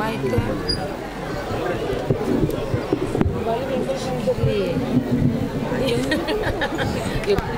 ஆயிட்டு தெரியலையே. எப்-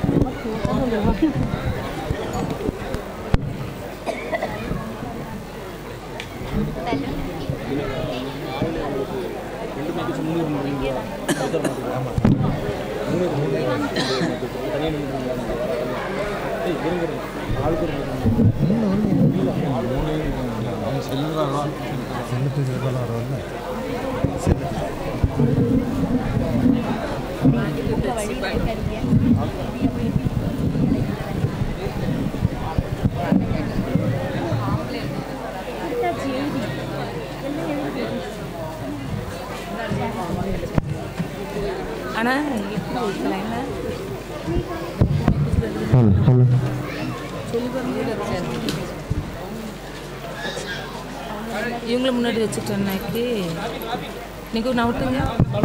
ஆனா இப்போ லைன்ல இவங்கள முன்னாடி வச்சுட்டேன்னாக்கி நீங்கள் நவுட்டுங்க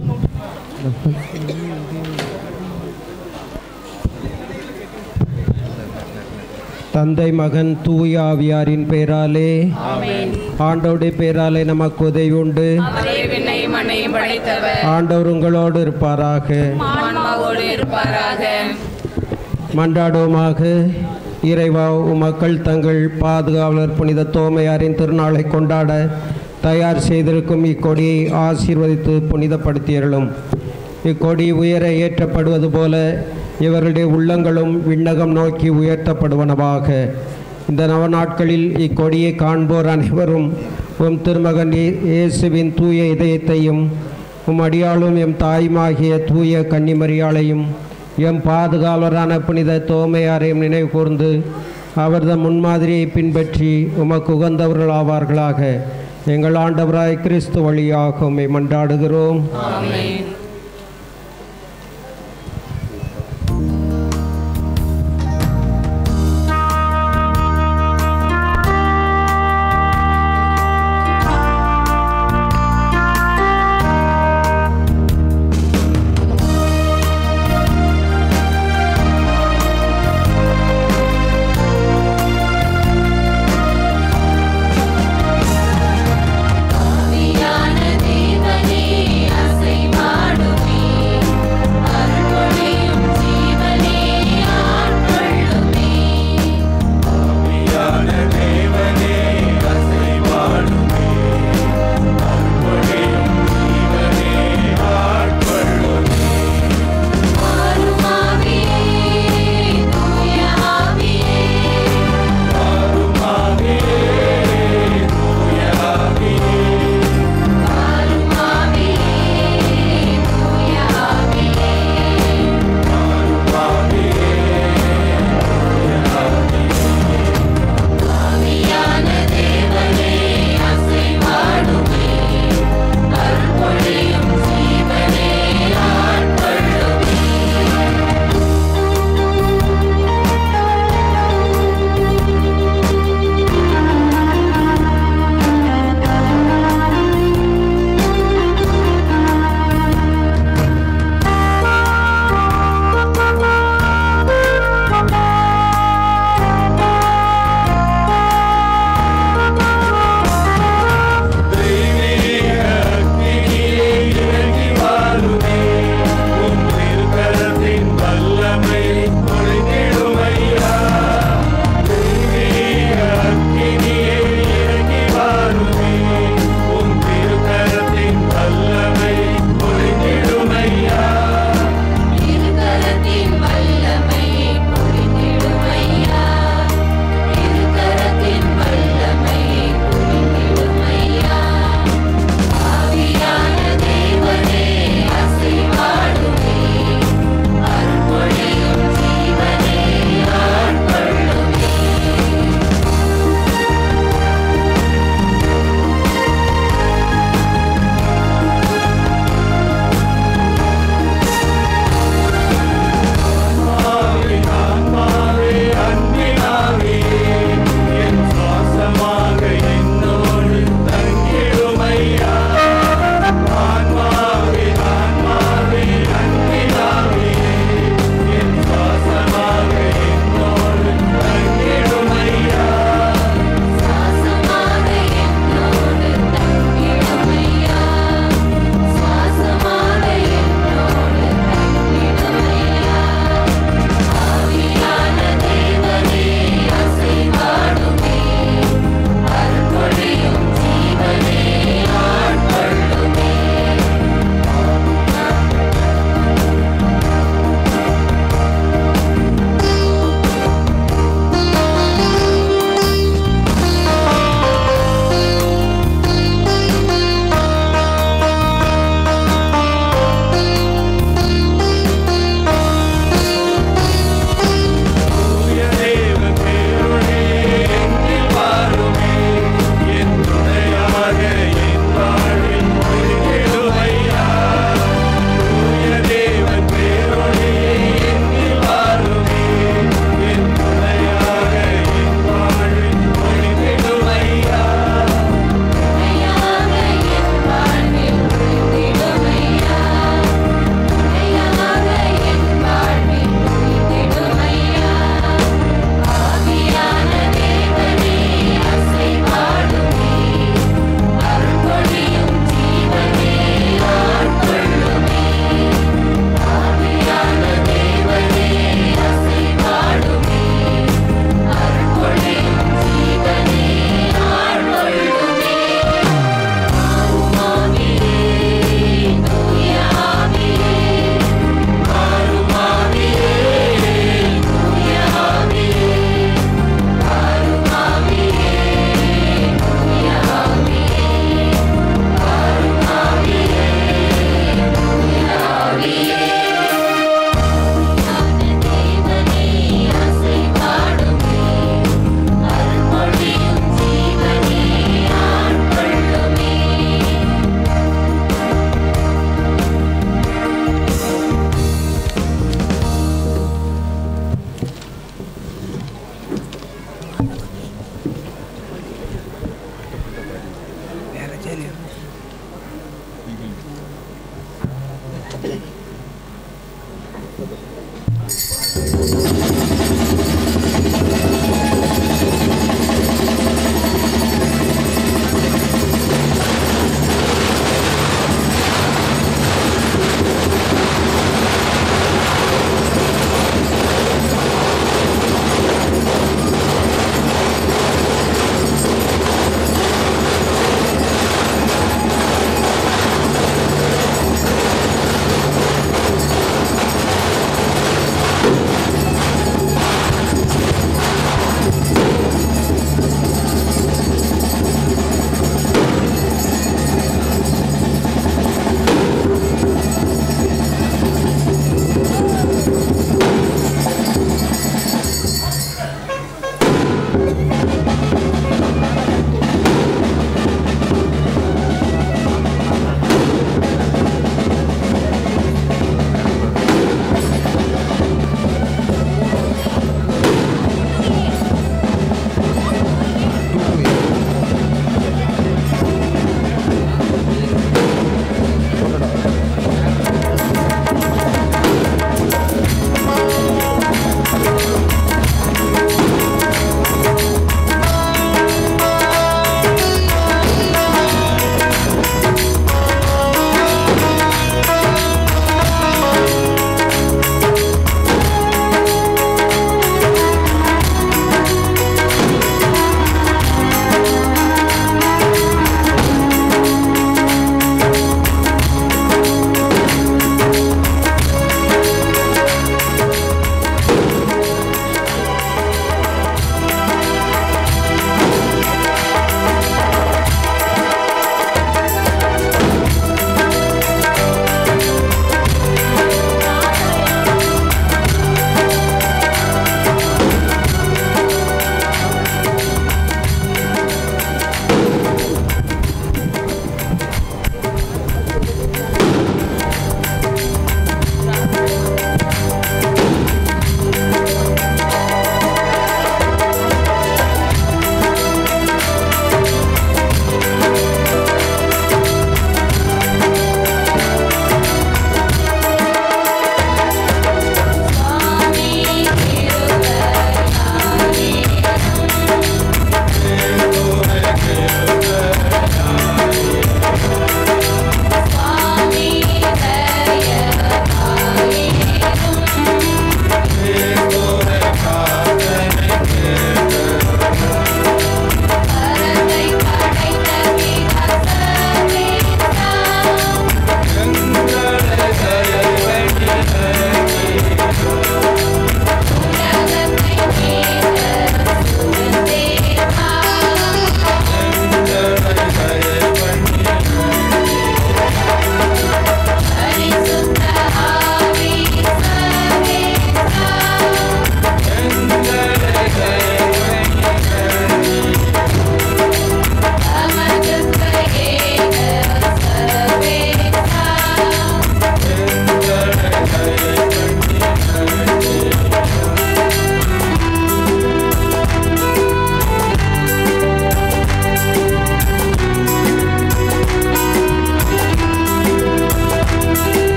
தந்தை மகன் தூய ஆவியாரின் பெயராலே ஆண்டோடைய பெயராலே நமக்கு உதவி உண்டு அவரே விண்ணையும் மண்ணையும் படைத்தவர் ஆண்டவர் உங்களோடு இருப்பாராக ஆன்மாவோடு இருப்பாராக மன்றாடுவோமாக இறைவா உமக்கள் தங்கள் பாதுகாவலர் புனித தோமையாரின் திருநாளை கொண்டாட தயார் செய்திருக்கும் இக்கொடியை ஆசீர்வதித்து புனிதப்படுத்தியருளும் இக்கொடி உயர ஏற்றப்படுவது போல இவர்களுடைய உள்ளங்களும் விண்ணகம் நோக்கி உயர்த்தப்படுவனவாக இந்த நவநாட்களில் இக்கொடியை காண்போர் அனைவரும் உம் திருமகன் இயே- இயேசுவின் தூய இதயத்தையும் உம் அடியாளும் எம் தாயுமாகிய தூய கன்னிமரியாளையும் எம் பாதுகாவலரான புனித தோமையாரையும் நினைவு கூர்ந்து அவரது முன்மாதிரியை பின்பற்றி உமக்கு உகந்தவர்கள் ஆவார்களாக எங்கள் ஆண்டவராய் கிறிஸ்து வழியாக உம்மை மன்றாடுகிறோம் ஆமென் ஆவியான தேவனே அசைவாட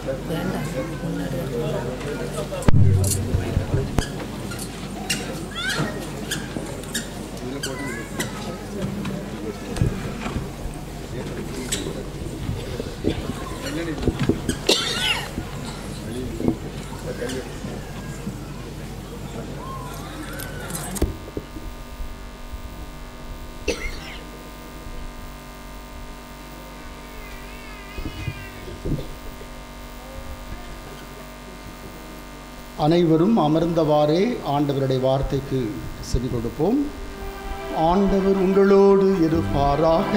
அனைவரும் அமர்ந்தவாறே ஆண்டவருடைய வார்த்தைக்கு செவி கொடுப்போம் ஆண்டவர் உங்களோடு இருப்பாராக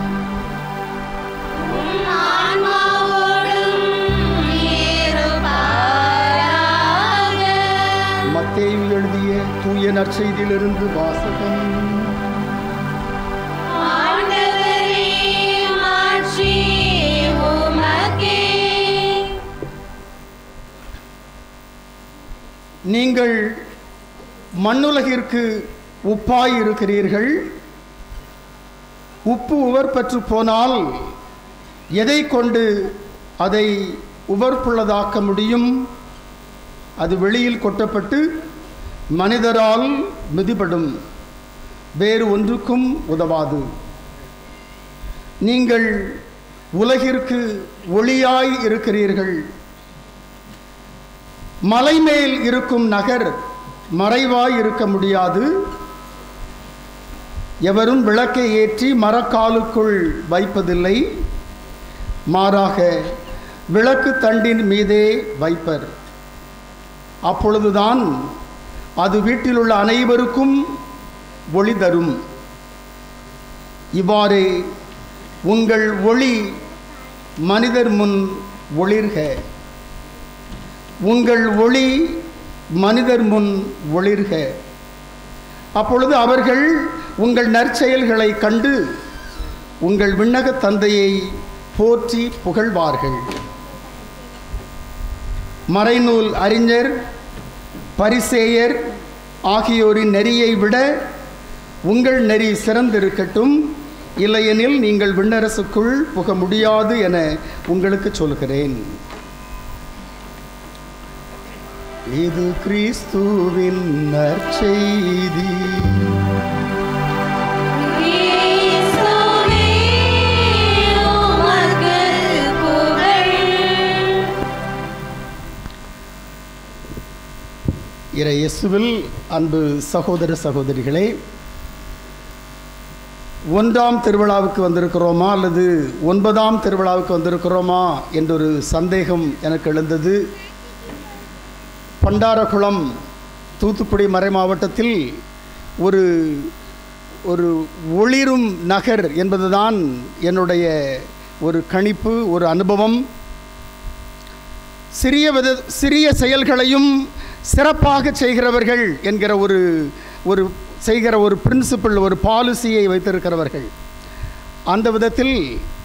மத்தேயு எழுதிய தூய நற்செய்தியிலிருந்து வாசகம் நீங்கள் மண்ணுலகிற்கு உப்பாய் இருக்கிறீர்கள் உப்பு உவர்பற்று போனால் எதை கொண்டு அதை உவர்ப்புள்ளதாக்க முடியும் அது வெளியில் கொட்டப்பட்டு மனிதரால் மிதிபடும் வேறு ஒன்றுக்கும் உதவாது நீங்கள் உலகிற்கு ஒளியாய் இருக்கிறீர்கள் மலை மேல் இருக்கும் நகர் மறைவாய் இருக்க முடியாது எவரும் விளக்கை ஏற்றி மரக்காலுக்குள் வைப்பதில்லை மாறாக விளக்கு தண்டின் மீதே வைப்பர் அப்பொழுதுதான் அது வீட்டில் உள்ள அனைவருக்கும் ஒளி தரும் இவ்வாறே உங்கள் ஒளி மனிதர் முன் ஒளிர்க உங்கள் ஒளி மனிதர் முன் ஒளிர்க அப்பொழுது அவர்கள் உங்கள் நற்செயல்களை கண்டு உங்கள் விண்ணக தந்தையை போற்றி புகழ்வார்கள் மறைநூல் அறிஞர் பரிசேயர் ஆகியோரின் நெறியை விட உங்கள் நெறி சிறந்திருக்கட்டும் இல்லையெனில் நீங்கள் விண்ணரசுக்குள் புக முடியாது என உங்களுக்கு சொல்கிறேன் இது கிறிஸ்துவின் நற்செய்தி இறை இயேசுவில் அன்பு சகோதர சகோதரிகளே ஒன்றாம் திருவிழாவுக்கு வந்திருக்கிறோமா அல்லது ஒன்பதாம் திருவிழாவுக்கு வந்திருக்கிறோமா என்றொரு சந்தேகம் எனக்கு எழுந்தது பண்டாரகுளம் தூத்துக்குடி மறை மாவட்டத்தில் ஒரு ஒரு ஒளிரும் நகர் என்பதுதான் என்னுடைய ஒரு கணிப்பு ஒரு அனுபவம் சிறிய வித சிறிய செயல்களையும் சிறப்பாக செய்கிறவர்கள் என்கிற ஒரு ஒரு செய்கிற ஒரு பிரின்சிபிள் ஒரு பாலிசியை வைத்திருக்கிறவர்கள் அந்த விதத்தில்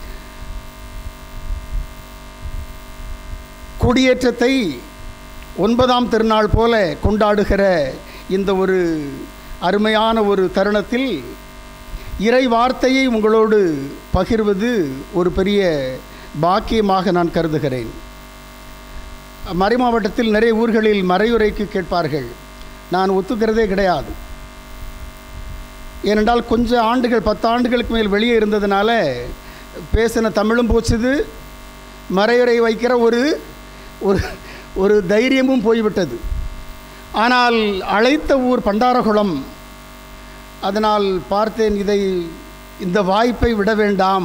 கொடியேற்றத்தை ஒன்பதாம் திருநாள் போல கொண்டாடுகிற இந்த ஒரு அருமையான ஒரு தருணத்தில் இறை வார்த்தையை உங்களோடு பகிர்வது ஒரு பெரிய பாக்கியமாக நான் கருதுகிறேன் மறை மாவட்டத்தில் நிறைய ஊர்களில் மறையுரைக்கு கேட்பார்கள் நான் ஒத்துக்கிறதே கிடையாது ஏனென்றால் கொஞ்சம் ஆண்டுகள் பத்து ஆண்டுகளுக்கு மேல் வெளியே இருந்ததுனால பேசின தமிழும் போச்சுது மறையுரை வைக்கிற ஒரு ஒரு ஒரு தைரியமும் போய்விட்டது ஆனால் அழைத்த ஊர் பண்டாரகுளம் அதனால் பார்த்தேன் இதை இந்த வாய்ப்பை விட வேண்டாம்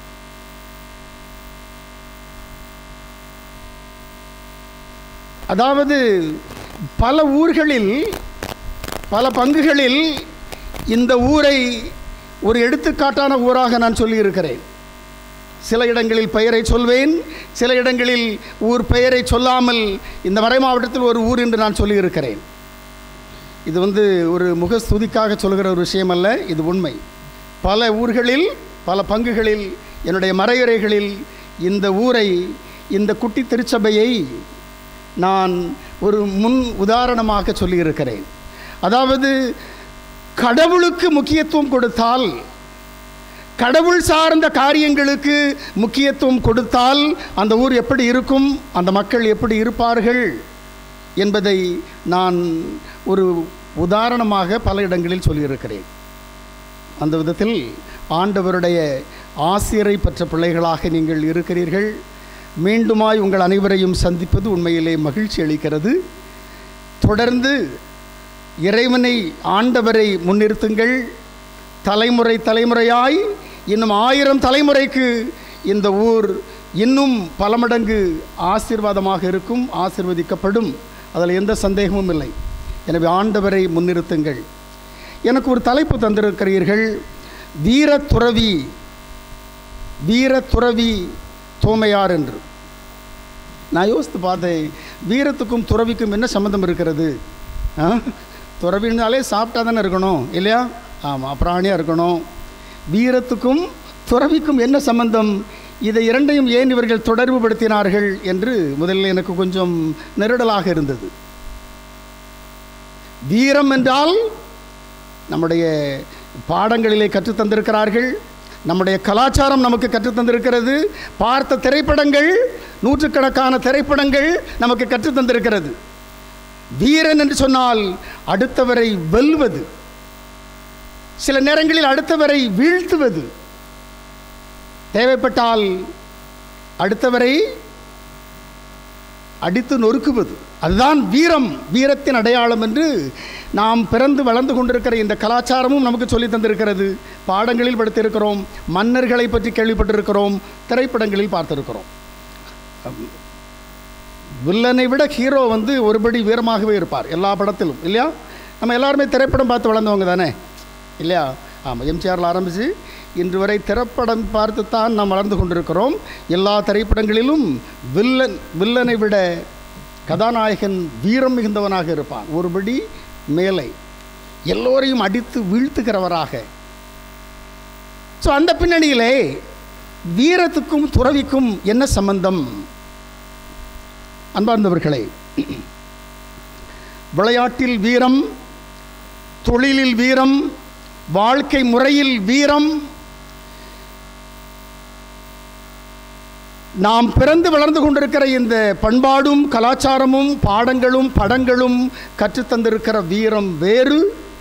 அதாவது பல ஊர்களில் பல பங்குகளில் இந்த ஊரை ஒரு எடுத்துக்காட்டான ஊராக நான் சொல்லியிருக்கிறேன் சில இடங்களில் பெயரை சொல்வேன் சில இடங்களில் ஊர் பெயரை சொல்லாமல் இந்த மறை மாவட்டத்தில் ஒரு ஊர் என்று நான் சொல்லியிருக்கிறேன் இது வந்து ஒரு முகஸ்துதிக்காக சொல்கிற ஒரு விஷயம் அல்ல இது உண்மை பல ஊர்களில் பல பங்குகளில் என்னுடைய மறையுறைகளில் இந்த ஊரை இந்த குட்டி திருச்சபையை நான் ஒரு முன் உதாரணமாக சொல்லியிருக்கிறேன் அதாவது கடவுளுக்கு முக்கியத்துவம் கொடுத்தால் கடவுள் சார்ந்த காரியங்களுக்கு முக்கியத்துவம் கொடுத்தால் அந்த ஊர் எப்படி இருக்கும் அந்த மக்கள் எப்படி இருப்பார்கள் என்பதை நான் ஒரு உதாரணமாக பல இடங்களில் சொல்லியிருக்கிறேன் அந்த விதத்தில் ஆண்டவருடைய ஆசிரியரை பெற்ற பிள்ளைகளாக நீங்கள் இருக்கிறீர்கள் மீண்டுமாய் உங்கள் அனைவரையும் சந்திப்பது உண்மையிலே மகிழ்ச்சி அளிக்கிறது தொடர்ந்து இறைவனை ஆண்டவரை முன்னிறுத்துங்கள் தலைமுறை தலைமுறையாய் இன்னும் ஆயிரம் தலைமுறைக்கு இந்த ஊர் இன்னும் பல மடங்கு ஆசீர்வாதமாக இருக்கும் ஆசீர்வதிக்கப்படும் அதில் எந்த சந்தேகமும் இல்லை எனவே ஆண்டவரை முன்னிறுத்துங்கள் எனக்கு ஒரு தலைப்பு தந்திருக்கிறீர்கள் வீர துறவி வீர துறவி தோமையார் என்று நான் யோசித்து பார்த்தேன் வீரத்துக்கும் துறவிக்கும் என்ன சம்மந்தம் இருக்கிறது ஆ துறவினாலே சாப்பிட்டா தானே இருக்கணும் இல்லையா ஆமாம் பிராணியாக இருக்கணும் வீரத்துக்கும் துறவிக்கும் என்ன சம்பந்தம் இதை இரண்டையும் ஏன் இவர்கள் தொடர்பு படுத்தினார்கள் என்று முதலில் எனக்கு கொஞ்சம் நெருடலாக இருந்தது வீரம் என்றால் நம்முடைய பாடங்களிலே கற்றுத்தந்திருக்கிறார்கள் நம்முடைய கலாச்சாரம் நமக்கு கற்றுத்தந்திருக்கிறது பார்த்த திரைப்படங்கள் நூற்றுக்கணக்கான திரைப்படங்கள் நமக்கு கற்றுத்தந்திருக்கிறது வீரன் என்று சொன்னால் அடுத்தவரை வெல்வது சில நேரங்களில் அடுத்தவரை வீழ்த்துவது தேவைப்பட்டால் அடுத்தவரை அடித்து நொறுக்குவது அதுதான் வீரம் வீரத்தின் அடையாளம் என்று நாம் பிறந்து வளர்ந்து கொண்டிருக்கிற இந்த கலாச்சாரமும் நமக்கு சொல்லி தந்திருக்கிறது பாடங்களில் படித்திருக்கிறோம் மன்னர்களை பற்றி கேள்விப்பட்டிருக்கிறோம் திரைப்படங்களில் பார்த்திருக்கிறோம் வில்லனை விட ஹீரோ வந்து ஒருபடி வீரமாகவே இருப்பார் எல்லா படத்திலும் இல்லையா நம்ம எல்லாருமே திரைப்படம் பார்த்து வளர்ந்தவங்க தானே இல்லையா ஆமாம் எம்ஜிஆரில் ஆரம்பித்து இன்று வரை திரைப்படம் பார்த்து தான் நாம் வளர்ந்து கொண்டிருக்கிறோம் எல்லா திரைப்படங்களிலும் வில்லன் வில்லனை விட கதாநாயகன் வீரம் மிகுந்தவனாக இருப்பான் ஒருபடி மேலே எல்லோரையும் அடித்து வீழ்த்துகிறவராக ஸோ அந்த பின்னணியிலே வீரத்துக்கும் துறவிக்கும் என்ன சம்பந்தம் அன்பார்ந்தவர்களே விளையாட்டில் வீரம் தொழிலில் வீரம் வாழ்க்கை முறையில் வீரம் நாம் பிறந்து வளர்ந்து கொண்டிருக்கிற இந்த பண்பாடும் கலாச்சாரமும் பாடங்களும் படங்களும் கற்றுத்தந்திருக்கிற வீரம் வேறு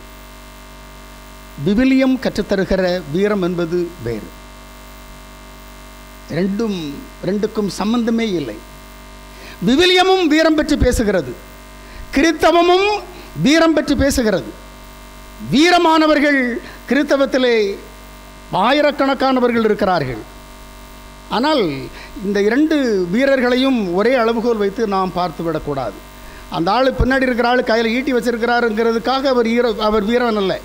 விவிலியம் கற்றுத்தருகிற வீரம் என்பது வேறு ரெண்டும் ரெண்டுக்கும் சம்பந்தமே இல்லை விவிலியமும் வீரம் பற்றி பேசுகிறது கிறித்தவமும் வீரம் பற்றி பேசுகிறது வீரமானவர்கள் கிறித்தவத்திலே ஆயிரக்கணக்கானவர்கள் இருக்கிறார்கள் ஆனால் இந்த இரண்டு வீரர்களையும் ஒரே அளவுகோல் வைத்து நாம் பார்த்து விடக்கூடாது அந்த ஆள் பின்னாடி இருக்கிற ஆள் கையில் ஈட்டி வச்சிருக்கிறாருங்கிறதுக்காக அவர் ஈர அவர் வீரன் அல்ல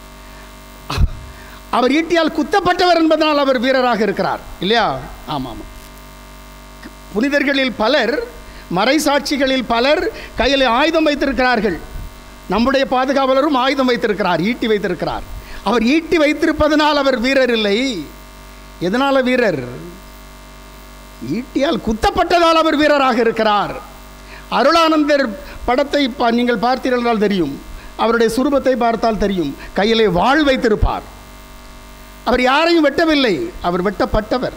அவர் ஈட்டியால் குத்தப்பட்டவர் என்பதனால் அவர் வீரராக இருக்கிறார் இல்லையா ஆமாம் ஆமாம் புனிதர்களில் பலர் மறைசாட்சிகளில் பலர் கையில் ஆயுதம் வைத்திருக்கிறார்கள் நம்முடைய பாதுகாவலரும் ஆயுதம் வைத்திருக்கிறார் ஈட்டி வைத்திருக்கிறார் அவர் ஈட்டி வைத்திருப்பதனால் அவர் வீரர் இல்லை எதனால வீரர் ஈட்டியால் குத்தப்பட்டதால் அவர் வீரராக இருக்கிறார் அருளானந்தர் படத்தை பா- நீங்கள் பார்த்தீர்கள் என்றால் தெரியும் அவருடைய சுரூபத்தை பார்த்தால் தெரியும் கையிலே வாழ் வைத்திருப்பார் அவர் யாரையும் வெட்டவில்லை அவர் வெட்டப்பட்டவர்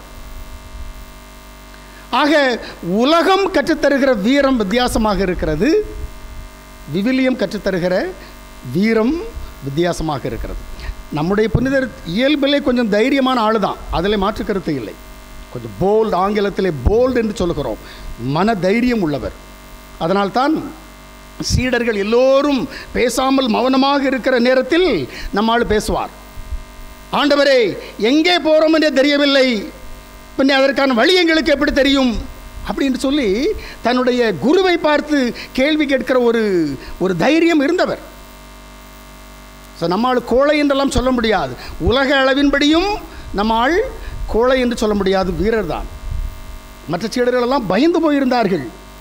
ஆக உலகம் கற்றுத்தருகிற வீரம் வித்தியாசமாக இருக்கிறது விவிலியம் கற்றுத்தருகிற வீரம் வித்தியாசமாக இருக்கிறது நம்முடைய புனிதர் இயல்பிலே கொஞ்சம் தைரியமான ஆள் தான் அதில் மாற்று கருத்து இல்லை கொஞ்சம் போல்ட் ஆங்கிலத்திலே போல்ட் என்று சொல்லுகிறோம் மன தைரியம் உள்ளவர் அதனால்தான் சீடர்கள் எல்லோரும் பேசாமல் மௌனமாக இருக்கிற நேரத்தில் நம்மால் பேசுவார் ஆண்டவரே எங்கே போகிறோம் என்றே தெரியவில்லை பின்ன அதற்கான வழி எங்களுக்கு எப்படி தெரியும் அப்படின்னு சொல்லி தன்னுடைய குருவை பார்த்து கேள்வி கேட்கிற ஒரு ஒரு தைரியம் இருந்தவர் ஸோ நம்மால் கோழை என்றெல்லாம் சொல்ல முடியாது உலக அளவின்படியும் நம்மால் கோழை என்று சொல்ல முடியாது வீரர் தான் மற்ற சீடர்கள் எல்லாம் பயந்து போயிருந்தார்கள்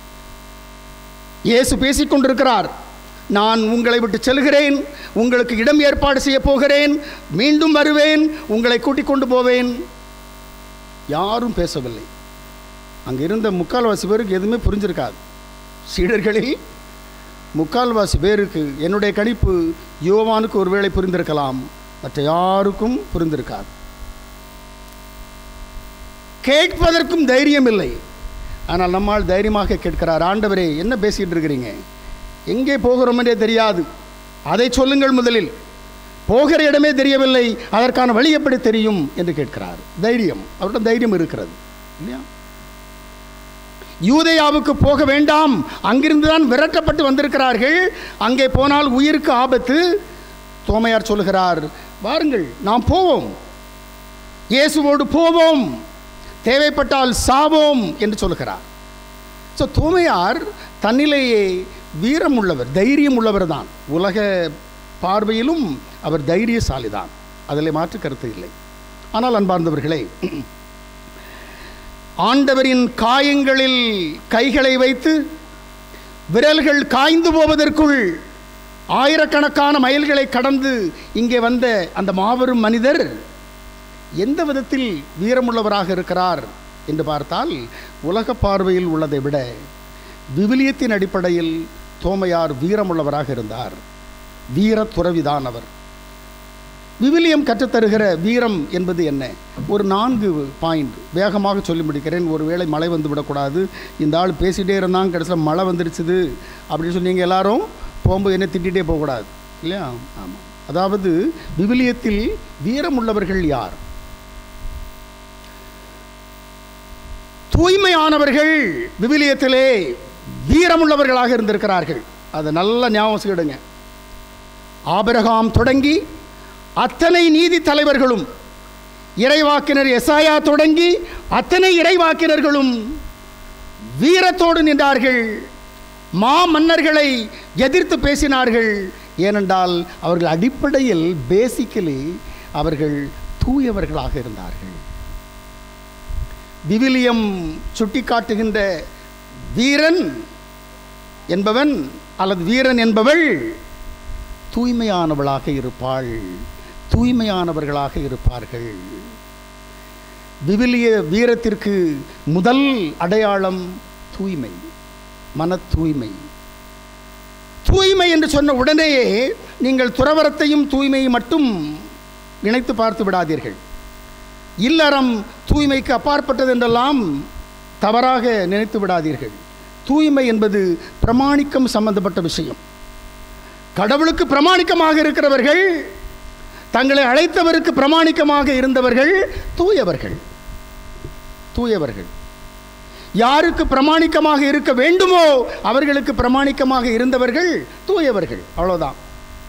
இயேசு பேசிக் கொண்டிருக்கிறார் நான் உங்களை விட்டு செல்கிறேன் உங்களுக்கு இடம் ஏற்பாடு செய்ய போகிறேன் மீண்டும் வருவேன் உங்களை கூட்டிக் கொண்டு போவேன் யாரும் பேசவில்லை அங்கே இருந்த முக்கால்வாசி பேருக்கு எதுவுமே புரிஞ்சிருக்காது சீடர்களில் முக்கால்வாசி பேருக்கு என்னுடைய கணிப்பு யோவானுக்கு ஒருவேளை புரிந்திருக்கலாம் மற்ற யாருக்கும் புரிந்திருக்காது கேட்பதற்கும் தைரியம் இல்லை ஆனால் நம்மால் தைரியமாக கேட்கிறார் ஆண்டவரே என்ன பேசிகிட்டு இருக்கிறீங்க எங்கே போகிறோம் என்றே தெரியாது அதை சொல்லுங்கள் முதலில் போகிற இடமே தெரியவில்லை அதற்கான வழி எப்படி தெரியும் என்று கேட்கிறார் தைரியம் அவரிடம் தைரியம் இருக்கிறது இல்லையா யூதேயாவுக்கு போக வேண்டாம் அங்கிருந்து தான் விரட்டப்பட்டு வந்திருக்கிறார்கள் அங்கே போனால் உயிருக்கு ஆபத்து தோமையார் சொல்லுகிறார் வாருங்கள் நாம் போவோம் இயேசுவோடு போவோம் தேவைப்பட்டால் சாவோம் என்று சொல்லுகிறார் ஸோ தோமையார் தன்னிலேயே வீரம் உள்ளவர் தைரியம் உள்ளவர் தான் உலக பார்வையிலும் அவர் தைரியசாலி தான் அதில் மாற்று கருத்து இல்லை ஆனால் அன்பார்ந்தவர்களே ஆண்டவரின் காயங்களில் கைகளை வைத்து விரல்கள் காய்ந்து போவதற்குள் ஆயிரக்கணக்கான மைல்களை கடந்து இங்கே வந்த அந்த மாபெரும் மனிதர் எந்த விதத்தில் வீரமுள்ளவராக இருக்கிறார் என்று பார்த்தால் உலக பார்வையில் உள்ளதை விட விவிலியத்தின் அடிப்படையில் தோமையார் வீரமுள்ளவராக இருந்தார் வீர துறவிதான் அவர் விவிலியம் கற்றுத்தருகிற வீரம் என்பது என்ன ஒரு நான்கு பாயிண்ட் வேகமாக சொல்லி முடிக்கிறேன் ஒருவேளை மழை வந்து விடக்கூடாது இந்த ஆள் பேசிகிட்டே இருந்தாங்க கடைசியில் மழை வந்துருச்சுது அப்படின்னு சொல்லி நீங்கள் எல்லாரும் போகும்போது என்ன திட்டிகிட்டே போகக்கூடாது இல்லையா ஆமாம் அதாவது விவிலியத்தில் வீரமுள்ளவர்கள் யார் தூய்மையானவர்கள் விவிலியத்திலே வீரமுள்ளவர்களாக இருந்திருக்கிறார்கள் அதை நல்ல ஞாபகம் வச்சுக்கிடுங்க ஆபிரகாம் தொடங்கி அத்தனை நீதி தலைவர்களும் இறைவாக்கினர் எசாயா தொடங்கி அத்தனை இறைவாக்கினர்களும் வீரத்தோடு நின்றார்கள் மா மன்னர்களை எதிர்த்து பேசினார்கள் ஏனென்றால் அவர்கள் அடிப்படையில் பேசிக்கலி அவர்கள் தூயவர்களாக இருந்தார்கள் விவிலியம் சுட்டிக்காட்டுகின்ற வீரன் என்பவன் அல்லது வீரன் என்பவள் தூய்மையானவளாக இருப்பாள் தூய்மையானவர்களாக இருப்பார்கள் விவிலிய வீரத்திற்கு முதல் அடையாளம் தூய்மை மன தூய்மை தூய்மை என்று சொன்ன உடனேயே நீங்கள் துறவரத்தையும் தூய்மையை மட்டும் நினைத்து பார்த்து விடாதீர்கள் இல்லறம் தூய்மைக்கு அப்பாற்பட்டது என்றெல்லாம் தவறாக நினைத்து விடாதீர்கள் தூய்மை என்பது பிரமாணிக்கம் சம்பந்தப்பட்ட விஷயம் கடவுளுக்கு பிரமாணிக்கமாக இருக்கிறவர்கள் தங்களை அழைத்தவருக்கு பிரமாணிக்கமாக இருந்தவர்கள் தூயவர்கள் தூயவர்கள் யாருக்கு பிரமாணிக்கமாக இருக்க வேண்டுமோ அவர்களுக்கு பிரமாணிக்கமாக இருந்தவர்கள் தூயவர்கள் அவ்வளோதான்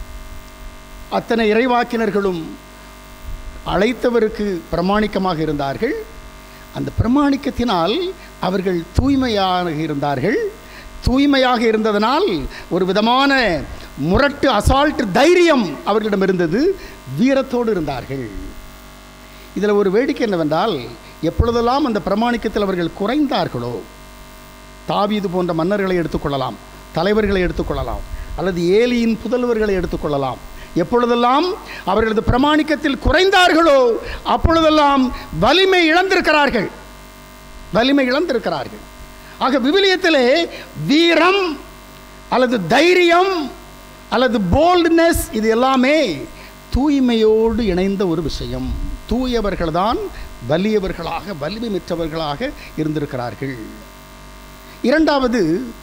அத்தனை இறைவாக்கினர்களும் அழைத்தவருக்கு பிரமாணிக்கமாக இருந்தார்கள் அந்த பிரமாணிக்கத்தினால் அவர்கள் தூய்மையாக இருந்தார்கள் தூய்மையாக இருந்ததனால் ஒரு விதமான முரட்டு அசால்ட் தைரியம் அவர்களிடம் இருந்தது வீரத்தோடு இருந்தார்கள் இதில் ஒரு வேடிக்கை என்னவென்றால் எப்பொழுதெல்லாம் அந்த பிரமாணிக்கத்தில் அவர்கள் குறைந்தார்களோ தாவீது போன்ற மன்னர்களை எடுத்துக்கொள்ளலாம் தலைவர்களை எடுத்துக்கொள்ளலாம் அல்லது ஏலியின் புதல்வர்களை எடுத்துக்கொள்ளலாம் எப்பொழுதெல்லாம் அவர்களது பிரமாணிக்கத்தில் குறைந்தார்களோ அப்பொழுதெல்லாம் வலிமை இழந்திருக்கிறார்கள் வலிமை இழந்திருக்கிறார்கள் ஆக விவிலியத்திலே வீரம் அல்லது தைரியம் அல்லது போல்ட்னஸ் இது எல்லாமே தூய்மையோடு இணைந்த ஒரு விஷயம் தூயவர்கள்தான் வலியவர்களாக வலிமை மிற்றவர்களாக இருந்திருக்கிறார்கள் இரண்டாவது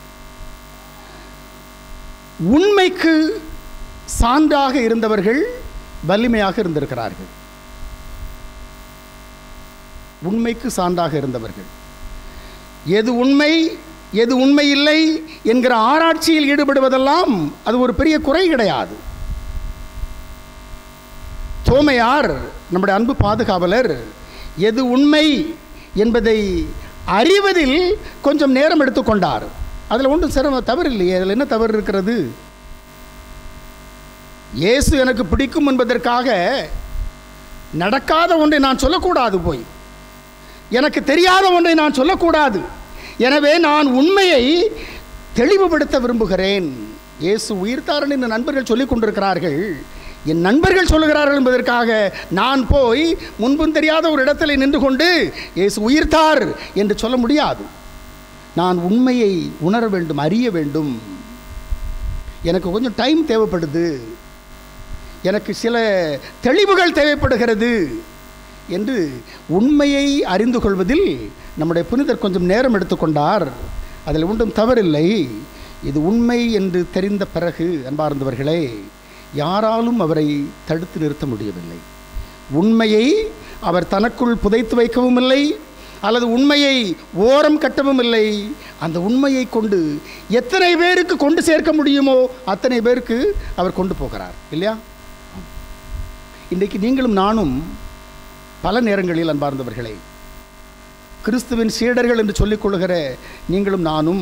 உண்மைக்கு சான்றாக இருந்தவர்கள் வலிமையாக இருந்திருக்கிறார்கள் உண்மைக்கு சான்றாக இருந்தவர்கள் எது உண்மை எது உண்மை இல்லை என்கிற ஆராய்ச்சியில் ஈடுபடுவதெல்லாம் அது ஒரு பெரிய குறை கிடையாது தோமையார் நம்முடைய அன்பு பாதுகாவலர் எது உண்மை என்பதை அறிவதில் கொஞ்சம் நேரம் எடுத்துக்கொண்டார் அதில் ஒன்றும் சிரம தவறு இல்லையே அதில் என்ன தவறு இருக்கிறது இயேசு எனக்கு பிடிக்கும் என்பதற்காக நடக்காத ஒன்றை நான் சொல்லக்கூடாது போய் எனக்கு தெரியாத ஒன்றை நான் சொல்லக்கூடாது எனவே நான் உண்மையை தெளிவுபடுத்த விரும்புகிறேன் இயேசு உயிர்த்தாரன் என்று நண்பர்கள் சொல்லிக் கொண்டிருக்கிறார்கள் என் நண்பர்கள் சொல்லுகிறார்கள் என்பதற்காக நான் போய் முன்பும் தெரியாத ஒரு இடத்துல நின்று கொண்டு இயேசு உயிர்த்தார் என்று சொல்ல முடியாது நான் உண்மையை உணர வேண்டும் அறிய வேண்டும் எனக்கு கொஞ்சம் டைம் தேவைப்படுது எனக்கு சில தெளிவுகள் தேவைப்படுகிறது என்று உண்மையை அறிந்து கொள்வதில் நம்முடைய புனிதர் கொஞ்சம் நேரம் எடுத்துக்கொண்டார் அதில் ஒன்றும் தவறில்லை இது உண்மை என்று தெரிந்த பிறகு அன்பார்ந்தவர்களே யாராலும் அவரை தடுத்து நிறுத்த முடியவில்லை உண்மையை அவர் தனக்குள் புதைத்து வைக்கவும் இல்லை அல்லது உண்மையை ஓரம் கட்டவும் இல்லை அந்த உண்மையை கொண்டு எத்தனை பேருக்கு கொண்டு சேர்க்க முடியுமோ அத்தனை பேருக்கு அவர் கொண்டு போகிறார் இல்லையா இன்றைக்கு நீங்களும் நானும் பல நேரங்களில் அன்பார்ந்தவர்களே கிறிஸ்துவின் சீடர்கள் என்று சொல்லிக் கொள்கிற நீங்களும் நானும்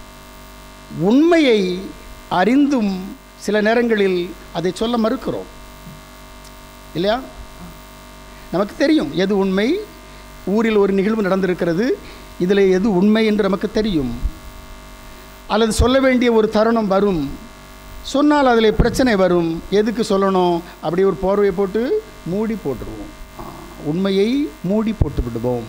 உண்மையை அறிந்தும் சில நேரங்களில் அதை சொல்ல மறுக்கிறோம் இல்லையா நமக்கு தெரியும் எது உண்மை ஊரில் ஒரு நிகழ்வு நடந்திருக்கிறது இதில் எது உண்மை என்று நமக்கு தெரியும் அல்லது சொல்ல வேண்டிய ஒரு தருணம் வரும் சொன்னால் அதில் பிரச்சனை வரும் எதுக்கு சொல்லணும் அப்படி ஒரு போர்வையை போட்டு மூடி போட்டுருவோம் ஆ, உண்மையை மூடி போட்டு விடுவோம்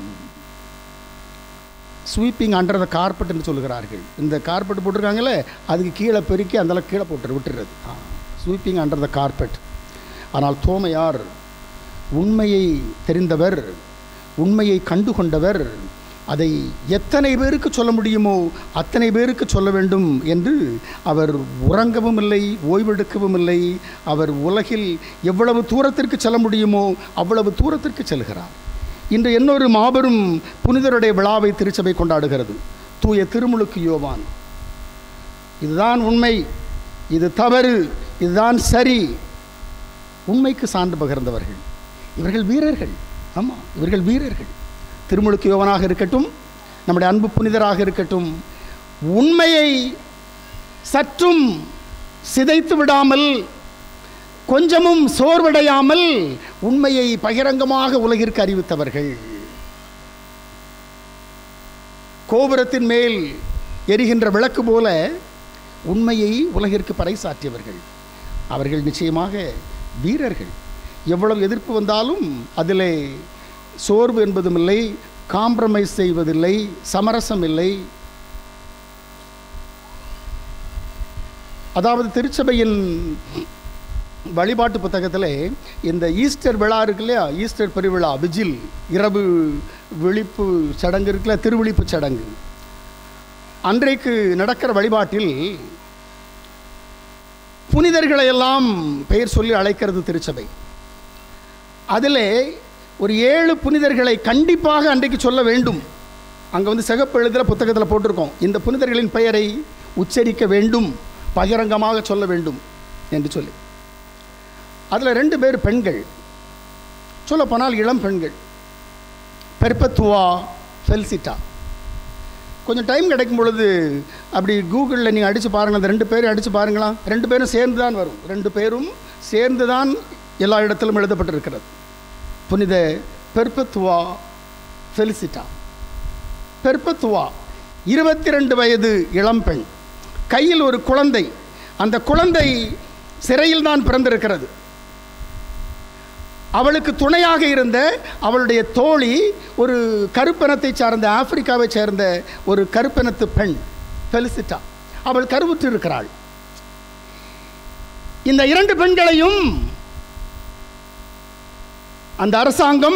ஸ்வீப்பிங் அண்டர் த கார்பெட் என்று சொல்லுகிறார்கள் இந்த கார்பெட் போட்டிருக்காங்களே அதுக்கு கீழே பெருக்கி அந்தளவு கீழே போட்டு விட்டுறது ஸ்வீப்பிங் அண்டர் த கார்பெட் ஆனால் தோமையார் உண்மையை தெரிந்தவர் உண்மையை கண்டு கொண்டவர் அதை எத்தனை பேருக்கு சொல்ல முடியுமோ அத்தனை பேருக்கு சொல்ல வேண்டும் என்று அவர் உறங்கவும் இல்லை ஓய்வெடுக்கவும் இல்லை அவர் உலகில் எவ்வளவு தூரத்திற்கு செல்ல முடியுமோ அவ்வளவு தூரத்திற்கு செல்கிறார் இன்று இன்னொரு மாபெரும் புனிதருடைய விழாவை திருச்சபை கொண்டாடுகிறது தூய திருமுழுக்கு யோவான் இதுதான் உண்மை இது தவறு இதுதான் சரி உண்மைக்கு சான்று பகிர்ந்தவர்கள் இவர்கள் வீரர்கள் ஆமாம் இவர்கள் வீரர்கள் திருமுழுக்கு யோவனாக இருக்கட்டும் நம்முடைய அன்பு புனிதராக இருக்கட்டும் உண்மையை சற்றும் சிதைத்து விடாமல் கொஞ்சமும் சோர்வடையாமல் உண்மையை பகிரங்கமாக உலகிற்கு அறிவித்தவர்கள் கோபுரத்தின் மேல் எரிகின்ற விளக்கு போல உண்மையை உலகிற்கு பறைசாற்றியவர்கள் அவர்கள் நிச்சயமாக வீரர்கள் எவ்வளவு எதிர்ப்பு வந்தாலும் அதிலே சோர்வு என்பதும் இல்லை காம்ப்ரமைஸ் செய்வதில்லை சமரசம் இல்லை அதாவது திருச்சபையின் வழிபாட்டு புத்தகத்தில் இந்த ஈஸ்டர் விழா இருக்கு இல்லையா ஈஸ்டர் பெருவிழா விஜில் இரவு விழிப்பு சடங்கு இருக்குல்ல திருவிழிப்பு சடங்கு அன்றைக்கு நடக்கிற வழிபாட்டில் புனிதர்களை எல்லாம் பெயர் சொல்லி அழைக்கிறது திருச்சபை அதில் ஒரு ஏழு புனிதர்களை கண்டிப்பாக அன்றைக்கு சொல்ல வேண்டும் அங்கே வந்து சிகப்பு எழுதுகிற புத்தகத்தில் போட்டிருக்கோம் இந்த புனிதர்களின் பெயரை உச்சரிக்க வேண்டும் பகிரங்கமாக சொல்ல வேண்டும் என்று சொல்லி அதில் ரெண்டு பேர் பெண்கள் சொல்லப்போனால் இளம் பெண்கள் பெர்பத்துவா ஃபெல்சிட்டா கொஞ்சம் டைம் கிடைக்கும் பொழுது அப்படி கூகுளில் நீங்கள் அடித்து பாருங்கள் அந்த ரெண்டு பேரும் அடித்து பாருங்களா ரெண்டு பேரும் சேர்ந்து தான் வரும் ரெண்டு பேரும் சேர்ந்து தான் எல்லா இடத்திலும் எழுதப்பட்டிருக்கிறது புனித பெர்பத்துவா ஃபெலிசிட்டா பெர்பத்துவா இருபத்தி ரெண்டு வயது இளம்பெண் கையில் ஒரு குழந்தை அந்த குழந்தை சிறையில் தான் பிறந்திருக்கிறது அவளுக்கு துணையாக இருந்த அவளுடைய தோழி ஒரு கருப்பினத்தை சார்ந்த ஆப்பிரிக்காவை சேர்ந்த ஒரு கருப்பினத்து பெண் ஃபெலிசிட்டா அவள் கருவுற்று இருக்கிறாள் இந்த இரண்டு பெண்களையும் அந்த அரசாங்கம்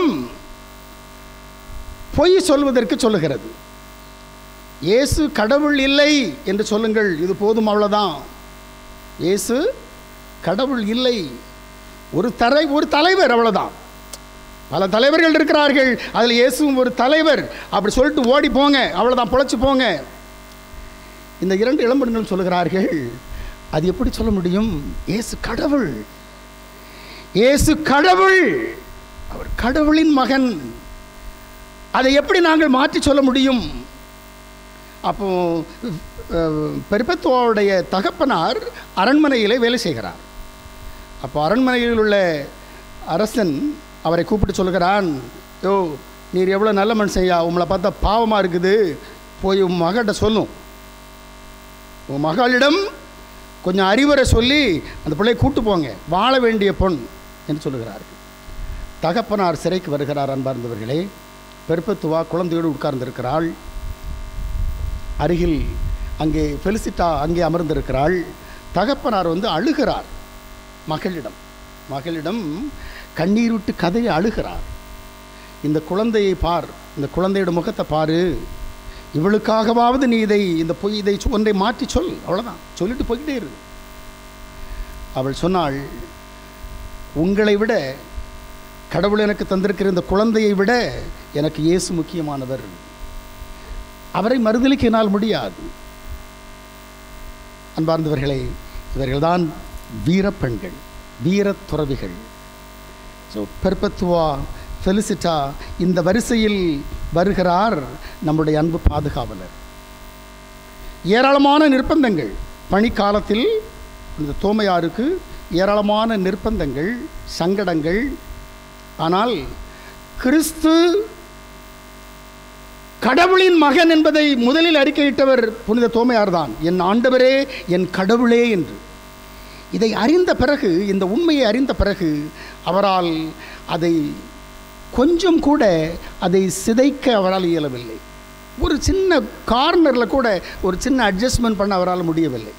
பொய் சொல்வதற்கு சொல்லுகிறது இயேசு கடவுள் இல்லை என்று சொல்லுங்கள் இது போதும் அவ்வளோதான் இயேசு கடவுள் இல்லை ஒரு தலை ஒரு தலைவர் அவ்வளோதான் பல தலைவர்கள் இருக்கிறார்கள் அதில் இயேசுவும் ஒரு தலைவர் அப்படி சொல்லிட்டு ஓடி போங்க அவ்வளோதான் பொழைச்சி போங்க இந்த இரண்டு இளம்பெண்கள் சொல்லுகிறார்கள் அது எப்படி சொல்ல முடியும் இயேசு கடவுள் இயேசு கடவுள் அவர் கடவுளின் மகன் அதை எப்படி நாங்கள் மாற்றி சொல்ல முடியும் அப்போ பெருப்பத்துவாவுடைய தகப்பனார் அரண்மனையிலே வேலை செய்கிறார் அப்போ அரண்மனையில் உள்ள அரசன் அவரை கூப்பிட்டு சொல்கிறான் யோ நீர் எவ்வளோ நல்ல மனுஷையா உங்களை பார்த்தா பாவமாக இருக்குது போய் உன் மகள்கிட்ட சொல்லும் உன் மகளிடம் கொஞ்சம் அறிவுரை சொல்லி அந்த பிள்ளையை கூட்டு போங்க வாழ வேண்டிய பொன் என்று சொல்லுகிறார்கள் தகப்பனார் சிறைக்கு வருகிறார் அன்பார்ந்தவர்களே பெருப்பத்துவா குழந்தையோடு உட்கார்ந்திருக்கிறாள் அருகில் அங்கே ஃபெலிசிட்டா அங்கே அமர்ந்திருக்கிறாள் தகப்பனார் வந்து அழுகிறார் மகளிடம் மகளிடம் கண்ணீர் விட்டு கதையை அழுகிறார் இந்த குழந்தையை பார் இந்த குழந்தையோட முகத்தை பாரு இவளுக்காகவாவது நீ இதை இந்த பொய் இதை சொ- ஒன்றை மாற்றி சொல் அவ்வளோதான் சொல்லிட்டு போய்கிட்டே இரு அவள் சொன்னாள் உங்களை விட கடவுள் எனக்கு தந்திருக்கிற இந்த குழந்தையை விட எனக்கு இயேசு முக்கியமானவர் அவரை மறுதலிக்க என்னால் முடியாது அன்பார்ந்தவர்களே இவர்கள்தான் வீரப்பெண்கள் வீரத் துறவிகள் ஸோ பெர்பத்துவா ஃபெலிசிட்டா இந்த வரிசையில் வருகிறார் நம்முடைய அன்பு பாதுகாவலர் ஏராளமான நிர்பந்தங்கள் பனிக்காலத்தில் இந்த தோமையாருக்கு ஏராளமான நிர்பந்தங்கள் சங்கடங்கள் ஆனால் கிறிஸ்து கடவுளின் மகன் என்பதை முதலில் அறிக்கையிட்டவர் புனித தோமையார் தான் என் ஆண்டவரே என் கடவுளே என்று இதை அறிந்த பிறகு இந்த உண்மையை அறிந்த பிறகு அவரால் அதை கொஞ்சம் கூட அதை சிதைக்க அவரால் இயலவில்லை ஒரு சின்ன கார்னரில் கூட ஒரு சின்ன அட்ஜஸ்ட்மெண்ட் பண்ண அவரால் முடியவில்லை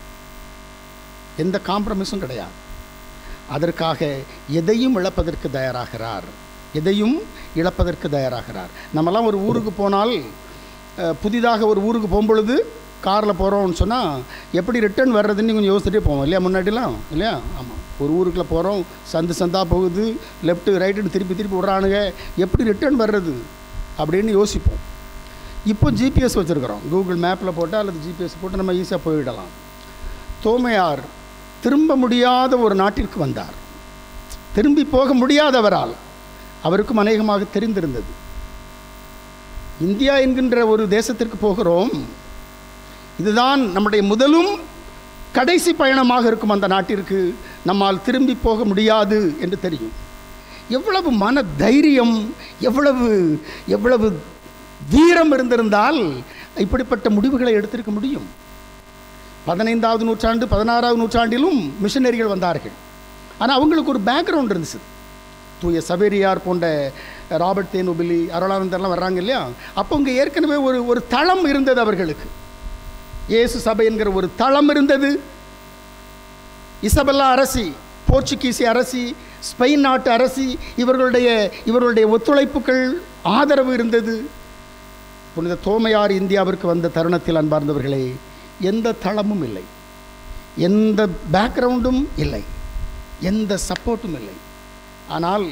எந்த காம்ப்ரமைஸும் கிடையாது அதற்காக எதையும் இழப்பதற்கு தயாராகிறார் எதையும் இழப்பதற்கு தயாராகிறார் நம்மலாம் ஒரு ஊருக்கு போனால் அஹ், புதிதாக ஒரு ஊருக்கு போகும்பொழுது காரில் போகிறோம்னு சொன்னால் எப்படி ரிட்டர்ன் வர்றதுன்னு கொஞ்சம் யோசிச்சுட்டே போவோம் இல்லையா முன்னாடிலாம் இல்லையா ஆமாம் ஒரு ஊருக்குள்ளே போகிறோம் சந்து சந்தா போகுது லெஃப்ட்டு ரைட்டுன்னு திருப்பி திருப்பி விட்றானுங்க எப்படி ரிட்டர்ன் வர்றது அப்படின்னு யோசிப்போம் இப்போ ஜிபிஎஸ் வச்சுருக்குறோம் கூகுள் மேப்பில் போட்டால் அல்லது ஜிபிஎஸ் போட்டு நம்ம ஈஸியாக போயிடலாம் தோமையார் திரும்ப முடியாத ஒரு நாட்டிற்கு வந்தார் திரும்பி போக முடியாதவரால் அவருக்கும் அநேகமாக தெரிந்திருந்தது இந்தியா என்கின்ற ஒரு தேசத்திற்கு போகிறோம் இதுதான் நம்முடைய முதலும் கடைசி பயணமாக இருக்கும் அந்த நாட்டிற்கு நம்மால் திரும்பி போக முடியாது என்று தெரியும் எவ்வளவு மன தைரியம் எவ்வளவு எவ்வளவு வீரம் இருந்திருந்தால் இப்படிப்பட்ட முடிவுகளை எடுத்திருக்க முடியும் பதினைந்தாவது நூற்றாண்டு பதினாறாவது நூற்றாண்டிலும் மிஷனரிகள் வந்தார்கள் ஆனால் அவங்களுக்கு ஒரு பேக்ரவுண்ட் இருந்துச்சு தூய சவேரியார் போன்ற ராபர்ட் தேனுபிலி அருளானந்தர்லாம் வர்றாங்க இல்லையா அப்போ இங்கே ஏற்கனவே ஒரு ஒரு தளம் இருந்தது அவர்களுக்கு இயேசு சபை என்கிற ஒரு தளம் இருந்தது இசபெல்லா அரசி போர்ச்சுகீசி அரசி ஸ்பெயின் நாட்டு அரசி இவர்களுடைய இவர்களுடைய ஒத்துழைப்புகள் ஆதரவு இருந்தது புனித தோமையார் இந்தியாவிற்கு வந்த தருணத்தில் அன்பார்ந்தவர்களே எந்த தளமும் இல்லை எந்த பேக்ரவுண்டும் இல்லை எந்த சப்போர்ட்டும் இல்லை ஆனால்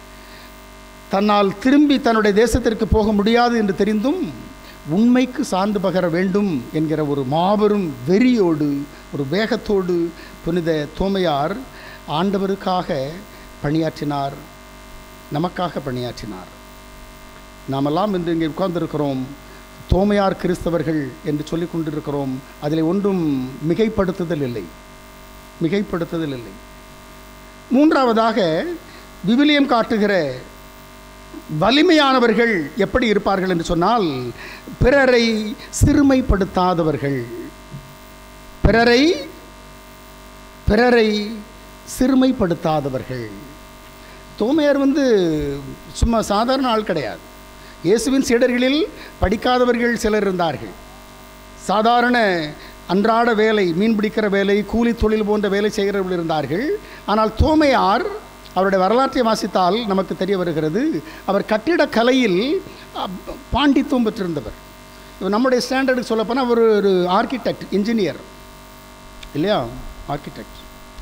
தன்னால் திரும்பி தன்னுடைய தேசத்திற்கு போக முடியாது என்று தெரிந்தும் உண்மைக்கு சார்ந்து பகர வேண்டும் என்கிற ஒரு மாபெரும் வெறியோடு ஒரு வேகத்தோடு புனித தோமையார் ஆண்டவருக்காக பணியாற்றினார் நமக்காக பணியாற்றினார் நாமெல்லாம் இன்று இங்கே உட்கார்ந்திருக்கிறோம் தோமையார் கிறிஸ்தவர்கள் என்று சொல்லிக் கொண்டிருக்கிறோம் அதில் ஒன்றும் மிகைப்படுத்துதல் இல்லை மிகைப்படுத்துதல் இல்லை மூன்றாவதாக விவிலியம் காட்டுகிற வலிமையானவர்கள் எப்படி இருப்பார்கள் என்று சொன்னால் பிறரை சிறுமைப்படுத்தாதவர்கள் பிறரை பிறரை சிறுமைப்படுத்தாதவர்கள் தோமையார் வந்து சும்மா சாதாரண ஆள் கிடையாது இயேசுவின் சீடர்களில் படிக்காதவர்கள் சிலர் இருந்தார்கள் சாதாரண அன்றாட வேலை மீன் பிடிக்கிற வேலை கூலி தொழில் போன்ற வேலை செய்கிறவர்கள் இருந்தார்கள் ஆனால் தோமையார் அவருடைய வரலாற்றை வாசித்தால் நமக்கு தெரிய வருகிறது அவர் கட்டிடக் கலையில் அப்- பாண்டித்துவம் பெற்றிருந்தவர் இப்ப நம்முடைய ஸ்டாண்டர்டுக்கு சொல்லப்போனால் அவர் ஒரு ஆர்கிடெக்ட் இன்ஜினியர் இல்லையா ஆர்கிடெக்ட்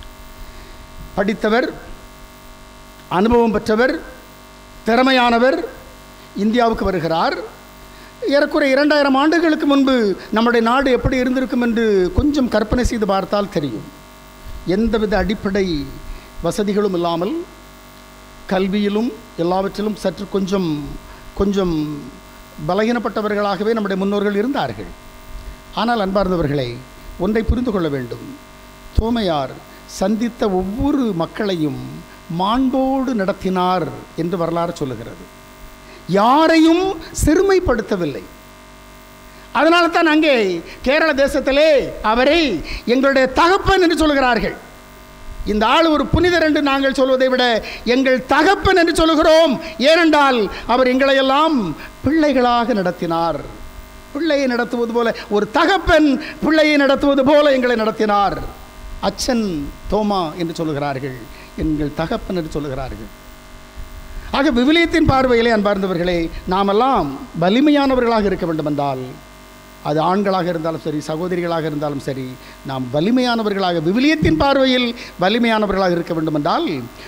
படித்தவர் அனுபவம் பெற்றவர் திறமையானவர் இந்தியாவுக்கு வருகிறார் ஏறக்குறைய இரண்டாயிரம் ஆண்டுகளுக்கு முன்பு நம்முடைய நாடு எப்படி இருந்திருக்கும் என்று கொஞ்சம் கற்பனை செய்து பார்த்தால் தெரியும் எந்தவித அடிப்படை வசதிகளும் இல்லாமல் கல்வியிலும் எல்லாவற்றிலும் சற்று கொஞ்சம் கொஞ்சம் பலகீனப்பட்டவர்களாகவே நம்முடைய முன்னோர்கள் இருந்தார்கள் ஆனால் அன்பார்ந்தவர்களே ஒன்றை புரிந்து கொள்ள வேண்டும் தோமையார் சந்தித்த ஒவ்வொரு மக்களையும் மாண்போடு நடத்தினார் என்று வரலாறு சொல்லுகிறது யாரையும் சிறுமைப்படுத்தவில்லை அதனால தான் அங்கே கேரள தேசத்திலே அவரை எங்களுடைய தகப்பன் என்று சொல்கிறார்கள் இந்த ஆள் ஒரு புனிதர் என்று நாங்கள் சொல்வதை விட எங்கள் தகப்பன் என்று சொல்லுகிறோம் ஏனென்றால் அவர் எங்களையெல்லாம் பிள்ளைகளாக நடத்தினார் பிள்ளையை நடத்துவது போல ஒரு தகப்பன் பிள்ளையை நடத்துவது போல எங்களை நடத்தினார் அச்சன் தோமா என்று சொல்லுகிறார்கள் எங்கள் தகப்பன் என்று சொல்லுகிறார்கள் ஆக விவிலியத்தின் பார்வையிலே அன்பார்ந்தவர்களே நாமெல்லாம் வலிமையானவர்களாக இருக்க வேண்டுமென்றால் அது ஆண்களாக இருந்தாலும் சரி சகோதரிகளாக இருந்தாலும் சரி நாம் வலிமையானவர்களாக விவிலியத்தின் பார்வையில் வலிமையானவர்களாக இருக்க வேண்டுமென்றால்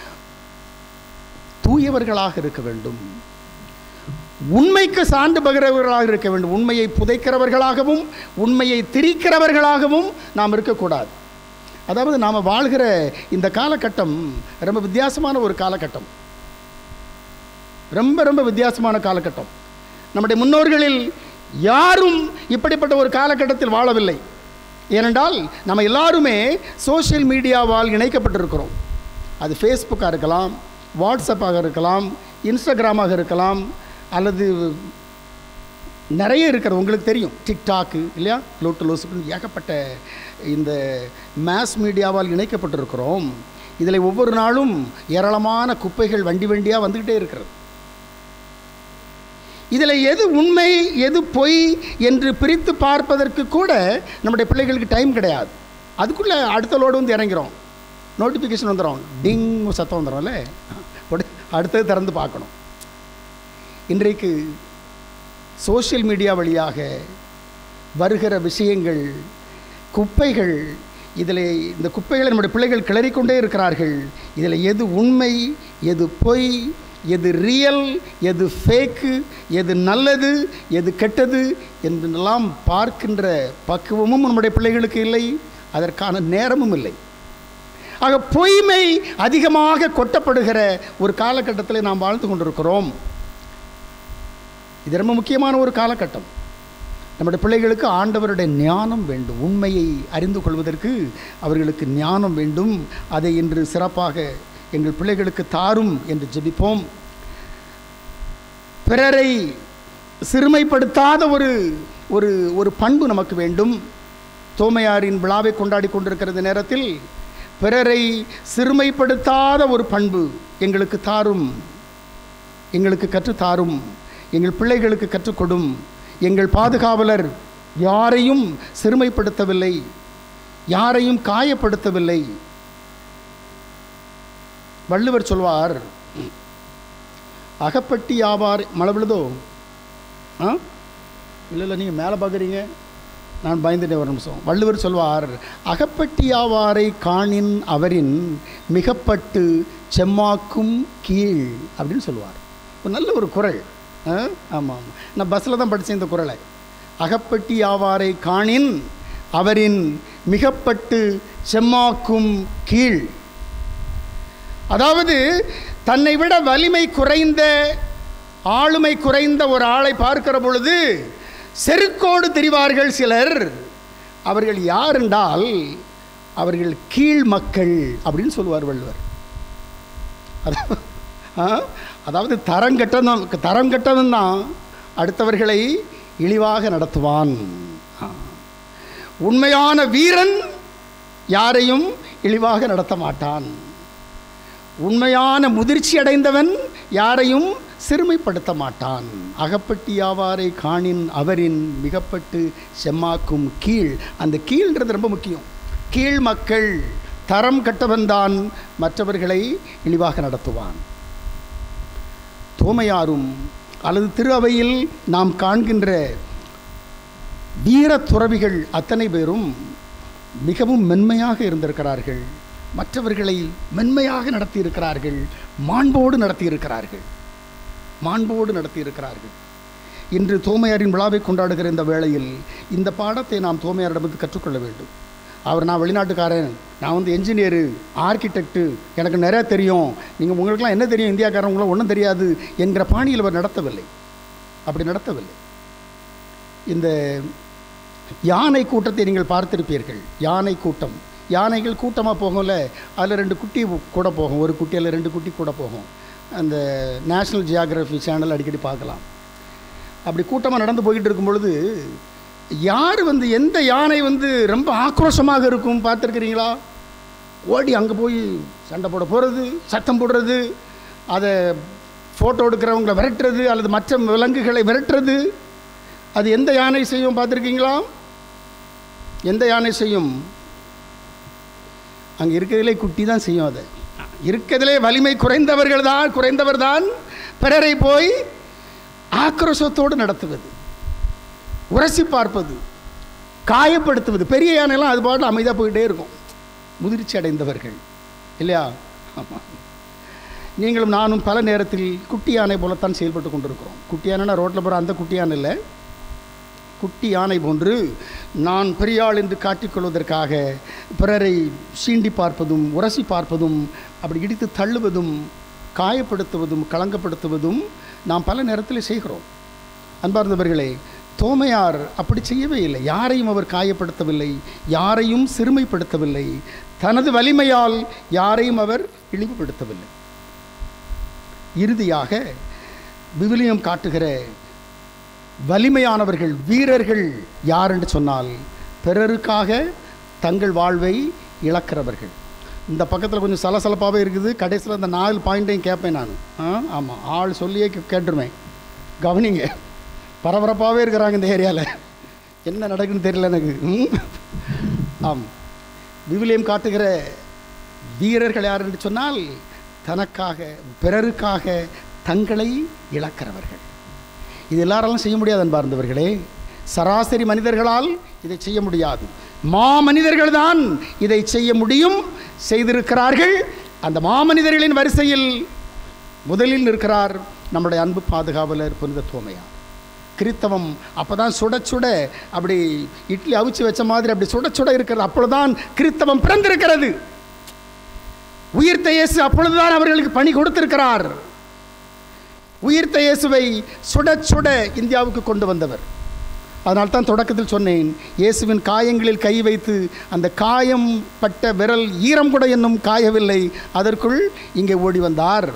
தூயவர்களாக இருக்க வேண்டும் உண்மைக்கு சான்று பகிறவர்களாக இருக்க வேண்டும் உண்மையை புதைக்கிறவர்களாகவும் உண்மையை திரிக்கிறவர்களாகவும் நாம் இருக்கக்கூடாது அதாவது நாம் வாழ்கிற இந்த காலகட்டம் ரொம்ப வித்தியாசமான ஒரு காலகட்டம் ரொம்ப ரொம்ப வித்தியாசமான காலகட்டம் நம்முடைய முன்னோர்களில் யாரும் இப்படிப்பட்ட ஒரு காலகட்டத்தில் வாழவில்லை ஏனென்றால் நம்ம எல்லாருமே சோஷியல் மீடியாவால் இணைக்கப்பட்டிருக்கிறோம் அது ஃபேஸ்புக்காக இருக்கலாம் வாட்ஸ்அப்பாக இருக்கலாம் இன்ஸ்டாகிராமாக இருக்கலாம் அல்லது நிறைய இருக்கிறது உங்களுக்கு தெரியும் டிக்டாக்கு இல்லையா லோட்டு லோசுக்கு ஏகப்பட்ட இந்த மாஸ் மீடியாவால் இணைக்கப்பட்டிருக்கிறோம் இதில் ஒவ்வொரு நாளும் ஏராளமான குப்பைகள் வண்டி வண்டியாக வந்துக்கிட்டே இருக்கிறது இதில் எது உண்மை எது பொய் என்று பிரித்து பார்ப்பதற்கு கூட நம்முடைய பிள்ளைகளுக்கு டைம் கிடையாது அதுக்குள்ளே அடுத்த லோடு வந்து இறங்கிறோம் நோட்டிஃபிகேஷன் வந்துடும் டிங் சத்தம் வந்துடும்ல உடனே அடுத்தது திறந்து பார்க்கணும் இன்றைக்கு சோஷியல் மீடியா வழியாக வருகிற விஷயங்கள் குப்பைகள் இதில் இந்த குப்பைகளை நம்முடைய பிள்ளைகள் கிளறிக்கொண்டே இருக்கிறார்கள் இதில் எது உண்மை எது பொய் எது ரியல் எது ஃபேக்கு எது நல்லது எது கெட்டது என்றெல்லாம் பார்க்கின்ற பக்குவமும் நம்முடைய பிள்ளைகளுக்கு இல்லை அதற்கான நேரமும் இல்லை ஆக பொய்மை அதிகமாக கொட்டப்படுகிற ஒரு காலகட்டத்தில் நாம் வாழ்ந்து கொண்டிருக்கிறோம் இது ரொம்ப முக்கியமான ஒரு காலகட்டம் நம்முடைய பிள்ளைகளுக்கு ஆண்டவருடைய ஞானம் வேண்டும் உண்மையை அறிந்து கொள்வதற்கு அவர்களுக்கு ஞானம் வேண்டும் அதை இன்று சிறப்பாக எங்கள் பிள்ளைகளுக்கு தாரும் என்று ஜெபிப்போம் பிறரை சிறுமைப்படுத்தாத ஒரு ஒரு ஒரு பண்பு நமக்கு வேண்டும் தோமையாரின் விழாவை கொண்டாடி கொண்டிருக்கிற நேரத்தில் பிறரை சிறுமைப்படுத்தாத ஒரு பண்பு எங்களுக்கு தாரும் எங்களுக்கு கற்றுத்தாரும் எங்கள் பிள்ளைகளுக்கு கற்றுக்கொடும் எங்கள் பாதுகாவலர் யாரையும் சிறுமைப்படுத்தவில்லை யாரையும் காயப்படுத்தவில்லை வள்ளுவர் சொல்வார் அகப்பட்டி ஆவார் மழை விழுதோ ஆ இல்லை இல்லை நீங்கள் மேலே பார்க்குறீங்க நான் பயந்துட்டேன் ஒரு நிமிஷம் வள்ளுவர் சொல்வார் அகப்பட்டியாவாரை காணின் அவரின் மிகப்பட்டு செம்மாக்கும் கீழ் அப்படின்னு சொல்லுவார் ஒரு நல்ல ஒரு குரல் ஆ ஆமாம் ஆமாம் நான் பஸ்ஸில் தான் படித்தேன் இந்த குரலை அகப்பட்டியாவாரை காணின் அவரின் மிகப்பட்டு செம்மாக்கும் கீழ் அதாவது தன்னை விட வலிமை குறைந்த ஆளுமை குறைந்த ஒரு ஆளை பார்க்கிற பொழுது செருக்கோடு தெரிவார்கள் சிலர் அவர்கள் யார் என்றால் அவர்கள் கீழ் மக்கள் அப்படின்னு சொல்லுவார் வள்ளுவர் அதாவது ஆ? அதாவது தரம் கெட்டவன் தரம் கெட்டவன் தான் அடுத்தவர்களை இழிவாக நடத்துவான் ஆ. உண்மையான வீரன் யாரையும் இழிவாக நடத்த மாட்டான் உண்மையான முதிர்ச்சி அடைந்தவன் யாரையும் சிறுமைப்படுத்த மாட்டான் அகப்பட்டியாவாரை காணின் அவரின் மிகப்பட்டு செம்மாக்கும் கீழ் அந்த கீழ்ன்றது ரொம்ப முக்கியம் கீழ் மக்கள் தரம் கட்டவன்தான் மற்றவர்களை இழிவாக நடத்துவான் தோமையாரும் அல்லது திரு அவையில் நாம் காண்கின்ற வீர துறவிகள் அத்தனை பேரும் மிகவும் மென்மையாக இருந்திருக்கிறார்கள் மற்றவர்களை மென்மையாக நடத்தியிருக்கிறார்கள் மாண்போடு நடத்தியிருக்கிறார்கள் மாண்போடு நடத்தியிருக்கிறார்கள் இன்று தோமையாரின் விழாவை கொண்டாடுகிற இந்த வேளையில் இந்த பாடத்தை நாம் தோமையாரிடமிருந்து கற்றுக்கொள்ள வேண்டும் அவர் நான் வெளிநாட்டுக்காரன் நான் வந்து என்ஜினியரு ஆர்கிடெக்டு எனக்கு நிறைய தெரியும் நீங்கள் உங்களுக்கெல்லாம் என்ன தெரியும் இந்தியாக்காரவங்களாம் ஒன்றும் தெரியாது என்கிற பாணியில் அவர் நடத்தவில்லை அப்படி நடத்தவில்லை இந்த யானை கூட்டத்தை நீங்கள் பார்த்திருப்பீர்கள் யானை கூட்டம் யானைகள் கூட்டமாக போகும்ல அதில் ரெண்டு குட்டி கூட போகும் ஒரு குட்டி அல்ல ரெண்டு குட்டி கூட போகும் அந்த நேஷ்னல் ஜியாகிரபி சேனல் அடிக்கடி பார்க்கலாம் அப்படி கூட்டமாக நடந்து போய்கிட்டு இருக்கும் பொழுது யார் வந்து எந்த யானை வந்து ரொம்ப ஆக்ரோஷமாக இருக்கும் பார்த்துருக்கிறீங்களா ஓடி அங்கே போய் சண்டை போட போகிறது சத்தம் போடுறது அதை ஃபோட்டோ எடுக்கிறவங்கள விரட்டுறது அல்லது மற்ற விலங்குகளை விரட்டுறது அது எந்த யானை செய்யும் பார்த்துருக்கீங்களா எந்த யானை செய்யும் அங்கே இருக்கிறதுலே குட்டி தான் செய்யும் அதை இருக்கிறதுலே வலிமை குறைந்தவர்கள் தான் குறைந்தவர் தான் பிறரை போய் ஆக்ரோஷத்தோடு நடத்துவது உரசி பார்ப்பது காயப்படுத்துவது பெரிய யானைலாம் அது பாட்டு அமைதியாக போயிட்டே இருக்கும் முதிர்ச்சி அடைந்தவர்கள் இல்லையா ஆமாம் நீங்களும் நானும் பல நேரத்தில் குட்டி யானை போலத்தான் செயல்பட்டு கொண்டிருக்கிறோம் குட்டி யானைனா ரோட்டில் போகிற அந்த குட்டி யானை இல்லை குட்டி யானை போன்று நான் பெரியாள் என்று காட்டிக்கொள்வதற்காக பிறரை சீண்டி பார்ப்பதும் உரசி பார்ப்பதும் அப்படி இடித்து தள்ளுவதும் காயப்படுத்துவதும் களங்கப்படுத்துவதும் நாம் பல நேரத்தில் செய்கிறோம் அன்பார்ந்தவர்களே தோமையார் அப்படி செய்யவே இல்லை யாரையும் அவர் காயப்படுத்தவில்லை யாரையும் சிறுமைப்படுத்தவில்லை தனது வலிமையால் யாரையும் அவர் இழிவுபடுத்தவில்லை இறுதியாக விவிலியம் காட்டுகிற வலிமையானவர்கள் வீரர்கள் யார் என்று சொன்னால் பிறருக்காக தங்கள் வாழ்வை இழக்கிறவர்கள் இந்த பக்கத்தில் கொஞ்சம் சலசலப்பாகவே இருக்குது கடைசியில் அந்த நாலு பாயிண்ட்டையும் கேட்பேன் நான் ஆ ஆமாம் ஆள் சொல்லியே கே- கேட்டுருவேன் கவனிங்க பரபரப்பாகவே இருக்கிறாங்க இந்த ஏரியாவில் என்ன நடக்குன்னு தெரியல எனக்கு ம்? ஆம் விவிலியம் காட்டுகிற வீரர்கள் யார் என்று சொன்னால் தனக்காக பிறருக்காக தங்களை இழக்கிறவர்கள் இது எல்லாராலும் செய்ய முடியாது அன்பார்ந்தவர்களே சராசரி மனிதர்களால் இதை செய்ய முடியாது மா மனிதர்கள் தான் இதை செய்ய முடியும் செய்திருக்கிறார்கள் அந்த மாமனிதர்களின் வரிசையில் முதலில் நிற்கிறார் நம்முடைய அன்பு பாதுகாவலர் புனித தோமையார் கிறித்தவம் அப்போ தான் சுட சுட அப்படி இட்லி அவிச்சு வச்ச மாதிரி அப்படி சுட சுட இருக்கிறது அப்பொழுதுதான் கிறித்தவம் பிறந்திருக்கிறது உயிர்த்த இயேசு அப்பொழுதுதான் அவர்களுக்கு பணி கொடுத்திருக்கிறார் உயிர்த்த இயேசுவை சுட சுட இந்தியாவுக்கு கொண்டு வந்தவர் அதனால் தான் தொடக்கத்தில் சொன்னேன் இயேசுவின் காயங்களில் கை வைத்து அந்த காயம் பட்ட விரல் ஈரம் கூட இன்னும் காயவில்லை அதற்குள் இங்கே ஓடி வந்தார்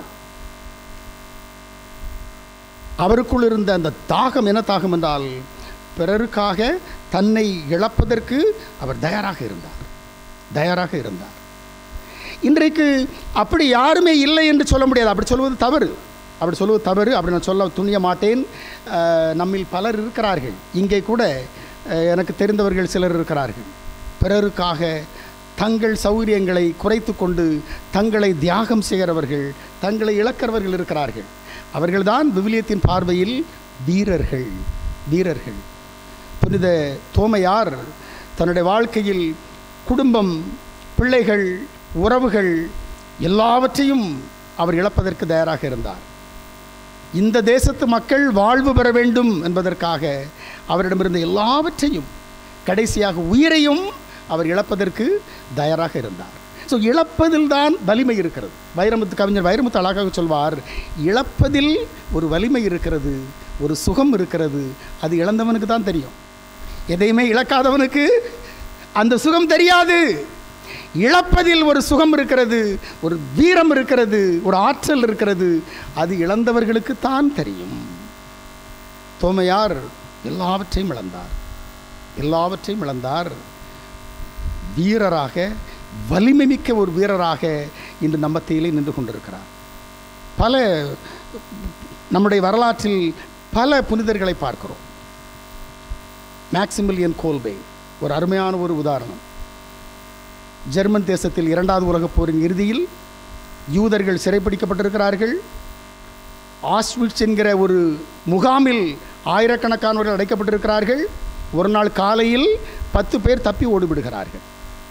அவருக்குள் இருந்த அந்த தாகம் என்ன தாகம் என்றால் பிறருக்காக தன்னை இழப்பதற்கு அவர் தயாராக இருந்தார் தயாராக இருந்தார் இன்றைக்கு அப்படி யாருமே இல்லை என்று சொல்ல முடியாது அப்படி சொல்வது தவறு அப்படி சொல்வது தவறு அப்படி நான் சொல்ல துணிய மாட்டேன் அஹ், நம்மில் பலர் இருக்கிறார்கள் இங்கே கூட அஹ், எனக்கு தெரிந்தவர்கள் சிலர் இருக்கிறார்கள் பிறருக்காக தங்கள் சௌகரியங்களை குறைத்து கொண்டு தங்களை தியாகம் செய்கிறவர்கள் தங்களை இழக்கிறவர்கள் இருக்கிறார்கள் அவர்கள்தான் விவிலியத்தின் பார்வையில் வீரர்கள் வீரர்கள் புனித தோமையார் தன்னுடைய வாழ்க்கையில் குடும்பம் பிள்ளைகள் உறவுகள் எல்லாவற்றையும் அவர் இழப்பதற்கு தயாராக இருந்தார் இந்த தேசத்து மக்கள் வாழ்வு பெற வேண்டும் என்பதற்காக அவரிடமிருந்த எல்லாவற்றையும் கடைசியாக உயிரையும் அவர் இழப்பதற்கு தயாராக இருந்தார் ஸோ இழப்பதில் தான் வலிமை இருக்கிறது வைரமுத்து கவிஞர் வைரமுத்து அழகாக சொல்வார் இழப்பதில் ஒரு வலிமை இருக்கிறது ஒரு சுகம் இருக்கிறது அது இழந்தவனுக்கு தான் தெரியும் எதையுமே இழக்காதவனுக்கு அந்த சுகம் தெரியாது இழப்பதில் ஒரு சுகம் இருக்கிறது ஒரு வீரம் இருக்கிறது ஒரு ஆற்றல் இருக்கிறது அது இழந்தவர்களுக்கு தான் தெரியும் தோமையார் எல்லாவற்றையும் இழந்தார் எல்லாவற்றையும் இழந்தார் வீரராக வலிமை மிக்க ஒரு வீரராக இன்று நம்ம மத்தியிலே நின்று கொண்டிருக்கிறார் பல நம்முடைய வரலாற்றில் பல புனிதர்களை பார்க்கிறோம் மேக்சிமிலியன் கோல்பே ஒரு அருமையான ஒரு உதாரணம் ஜெர்மன் தேசத்தில் இரண்டாவது உலகப் போரின் இறுதியில் யூதர்கள் சிறைப்பிடிக்கப்பட்டிருக்கிறார்கள் ஆஸ்விட்ஸ் என்கிற ஒரு முகாமில் ஆயிரக்கணக்கானவர்கள் அடைக்கப்பட்டிருக்கிறார்கள் ஒரு நாள் காலையில் பத்து பேர் தப்பி ஓடிவிடுகிறார்கள்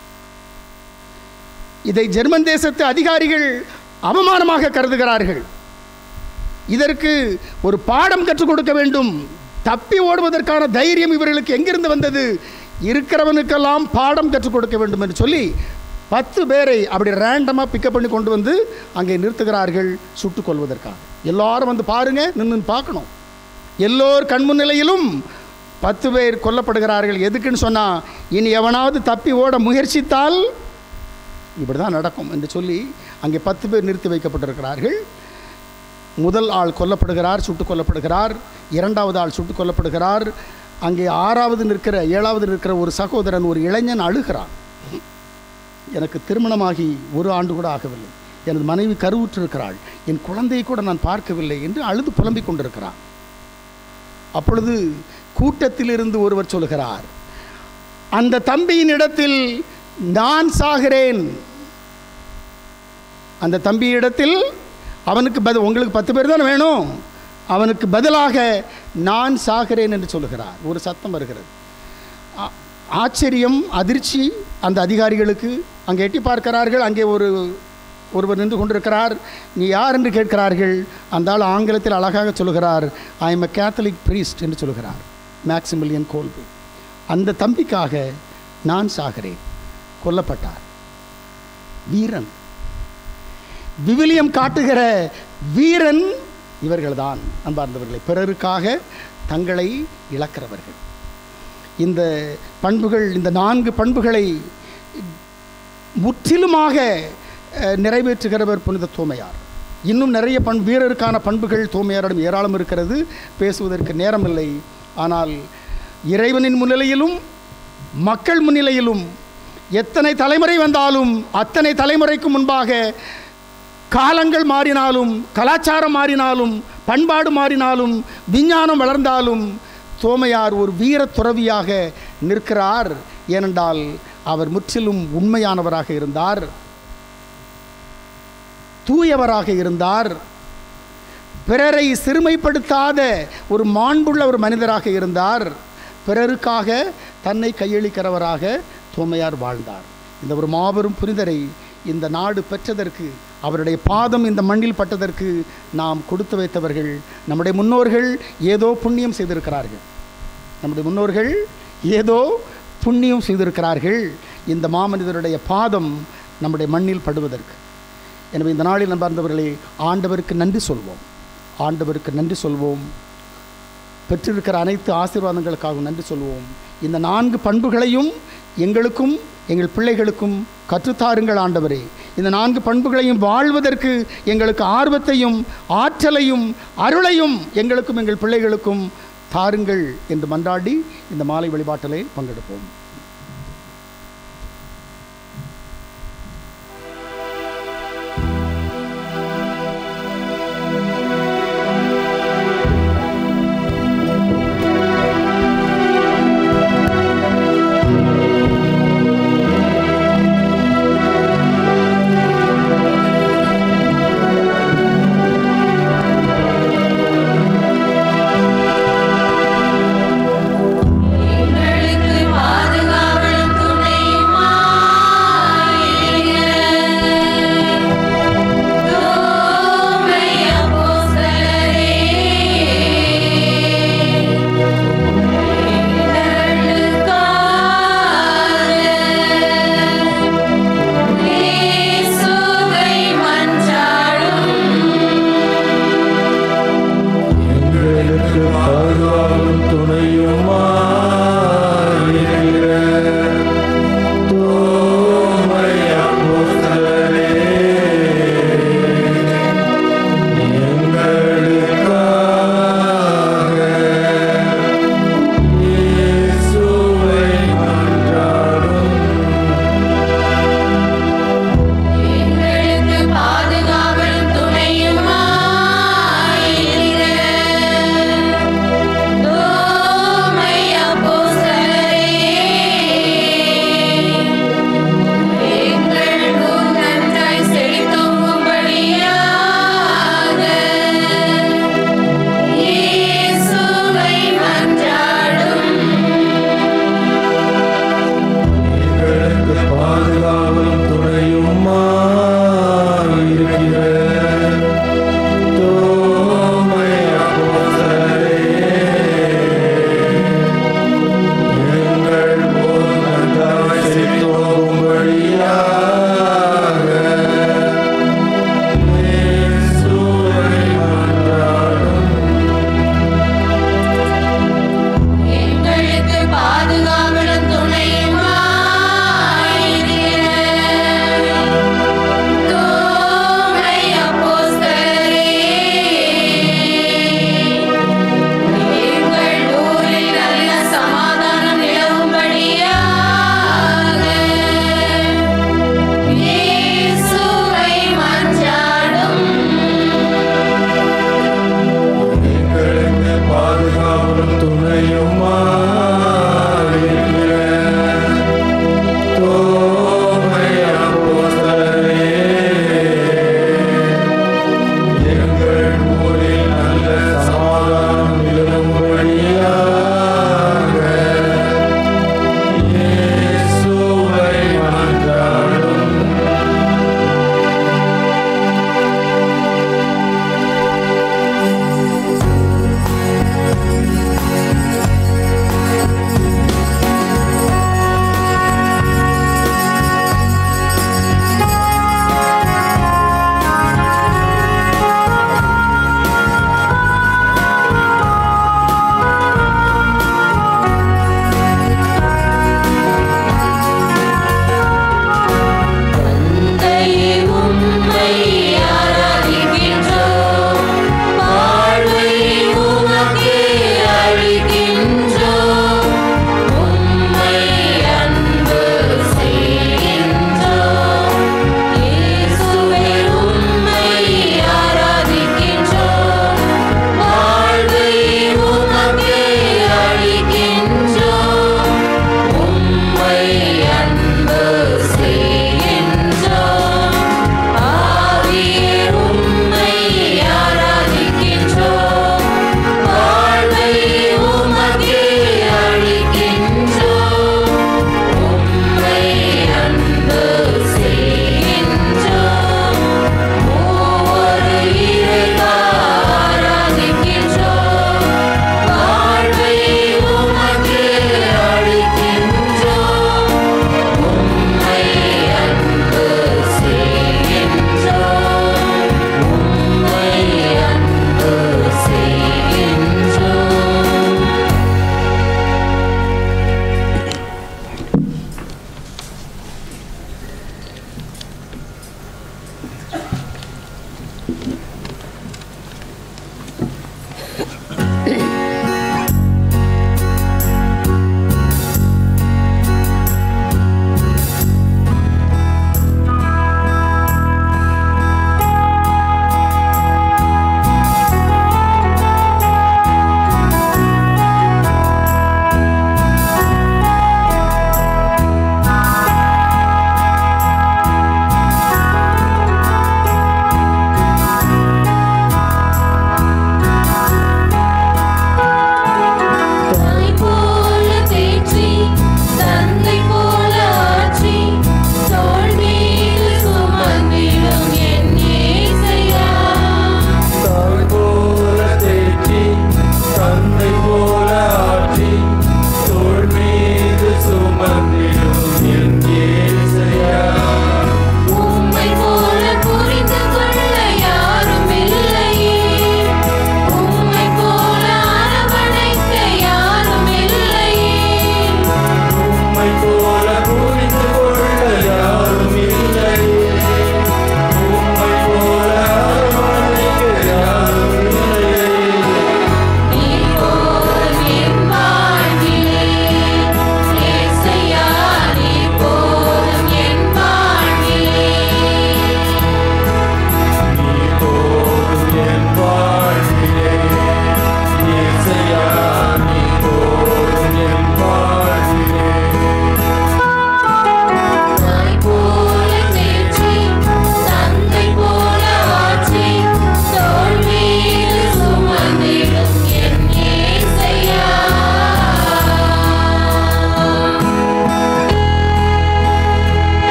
இதை ஜெர்மன் தேசத்து அதிகாரிகள் அவமானமாக கருதுகிறார்கள் இதற்கு ஒரு பாடம் கற்றுக் கொடுக்க வேண்டும் தப்பி ஓடுவதற்கான தைரியம் இவர்களுக்கு எங்கிருந்து வந்தது இருக்கிறவனுக்கெல்லாம் பாடம் கற்றுக் கொடுக்க வேண்டும் என்று சொல்லி பத்து பேரை அப்படி ரேண்டமாக பிக்கப் பண்ணி கொண்டு வந்து அங்கே நிறுத்துகிறார்கள் சுட்டுக் கொள்வதற்காக எல்லாரும் வந்து பாருங்க நின்று பார்க்கணும் எல்லோர் கண்முன்னிலையிலும் பத்து பேர் கொல்லப்படுகிறார்கள் எதுக்குன்னு சொன்னால் இனி எவனாவது தப்பி ஓட முயற்சித்தால் இப்படி தான் நடக்கும் என்று சொல்லி அங்கே பத்து பேர் நிறுத்தி வைக்கப்பட்டிருக்கிறார்கள் முதல் ஆள் கொல்லப்படுகிறார் சுட்டுக் கொல்லப்படுகிறார் இரண்டாவது ஆள் சுட்டுக் கொல்லப்படுகிறார் அங்கே ஆறாவது நிற்கிற ஏழாவது நிற்கிற ஒரு சகோதரன் ஒரு இளைஞன் அழுகிறான் எனக்கு திருமணமாகி ஒரு ஆண்டு கூட ஆகவில்லை எனது மனைவி கருவுற்றிருக்கிறாள் என் குழந்தையை கூட நான் பார்க்கவில்லை என்று அழுது புலம்பிக் கொண்டிருக்கிறான் அப்பொழுது கூட்டத்திலிருந்து ஒருவர் சொல்கிறார் அந்த தம்பியின் இடத்தில் நான் சாகிறேன் அந்த தம்பியிடத்தில் அவனுக்கு பதில் உங்களுக்கு பத்து பேர் தானே வேணும் அவனுக்கு பதிலாக நான் சாகிறேன் என்று சொல்லுகிறார் ஒரு சத்தம் வருகிறது ஆ- ஆச்சரியம் அதிர்ச்சி அந்த அதிகாரிகளுக்கு அங்கே எட்டி பார்க்கிறார்கள் அங்கே ஒரு ஒருவர் நின்று கொண்டிருக்கிறார் நீ யார் என்று கேட்கிறார்கள் அந்த ஆள் ஆங்கிலத்தில் அழகாக சொல்லுகிறார் I am a Catholic priest என்று சொல்லுகிறார் மேக்சிமிலியன் கோல்பு அந்த தம்பிக்காக நான் சாகிறேன் கொல்லப்பட்டார் வீரன் விவிலியம் காட்டுகிற வீரன் இவர்கள்தான் அன்பார்ந்தவர்களை பிறருக்காக தங்களை இழக்கிறவர்கள் இந்த பண்புகள் இந்த நான்கு பண்புகளை முற்றிலுமாக அஹ், நிறைவேற்றுகிறவர் புனித தூமையார் இன்னும் நிறைய பண் வீரருக்கான பண்புகள் தூமையாரிடம் ஏராளம் இருக்கிறது பேசுவதற்கு நேரமில்லை ஆனால் இறைவனின் முன்னிலையிலும் மக்கள் முன்னிலையிலும் எத்தனை தலைமுறை வந்தாலும் அத்தனை தலைமுறைக்கு முன்பாக காலங்கள் மாறினாலும் கலாச்சாரம் மாறினாலும் பண்பாடு மாறினாலும் விஞ்ஞானம் வளர்ந்தாலும் தோமையார் ஒரு வீர துறவியாக நிற்கிறார் ஏனென்றால் அவர் முற்றிலும் உண்மையானவராக இருந்தார் தூயவராக இருந்தார் பிறரை சிறுமைப்படுத்தாத ஒரு மாண்புள்ள ஒரு மனிதராக இருந்தார் பிறருக்காக தன்னை கையளிக்கிறவராக தோமையார் வாழ்ந்தார் இந்த ஒரு மாபெரும் புனிதரை இந்த நாடு பெற்றதற்கு அவருடைய பாதம் இந்த மண்ணில் பட்டதற்கு நாம் கொடுத்து வைத்தவர்கள் நம்முடைய முன்னோர்கள் ஏதோ புண்ணியம் செய்திருக்கிறார்கள் நம்முடைய முன்னோர்கள் ஏதோ புண்ணியம் செய்திருக்கிறார்கள் இந்த மாமனிதருடைய பாதம் நம்முடைய மண்ணில் படுவதற்கு எனவே இந்த நாளில் நம்பார்ந்தவர்களே ஆண்டவருக்கு நன்றி சொல்வோம் ஆண்டவருக்கு நன்றி சொல்வோம் பெற்றிருக்கிற அனைத்து ஆசீர்வாதங்களுக்காகவும் நன்றி சொல்வோம் இந்த நான்கு பண்புகளையும் எங்களுக்கும் எங்கள் பிள்ளைகளுக்கும் கற்றுத்தாருங்கள் ஆண்டவரே இந்த நான்கு பண்புகளையும் வாழ்வதற்கு எங்களுக்கு ஆர்வத்தையும் ஆற்றலையும் அருளையும் எங்களுக்கும் எங்கள் பிள்ளைகளுக்கும் தாருங்கள் என்று மன்றாடி இந்த மாலை வழிபாட்டிலே பங்கெடுப்போம் எங்களுக்கு பாதுகாப்பு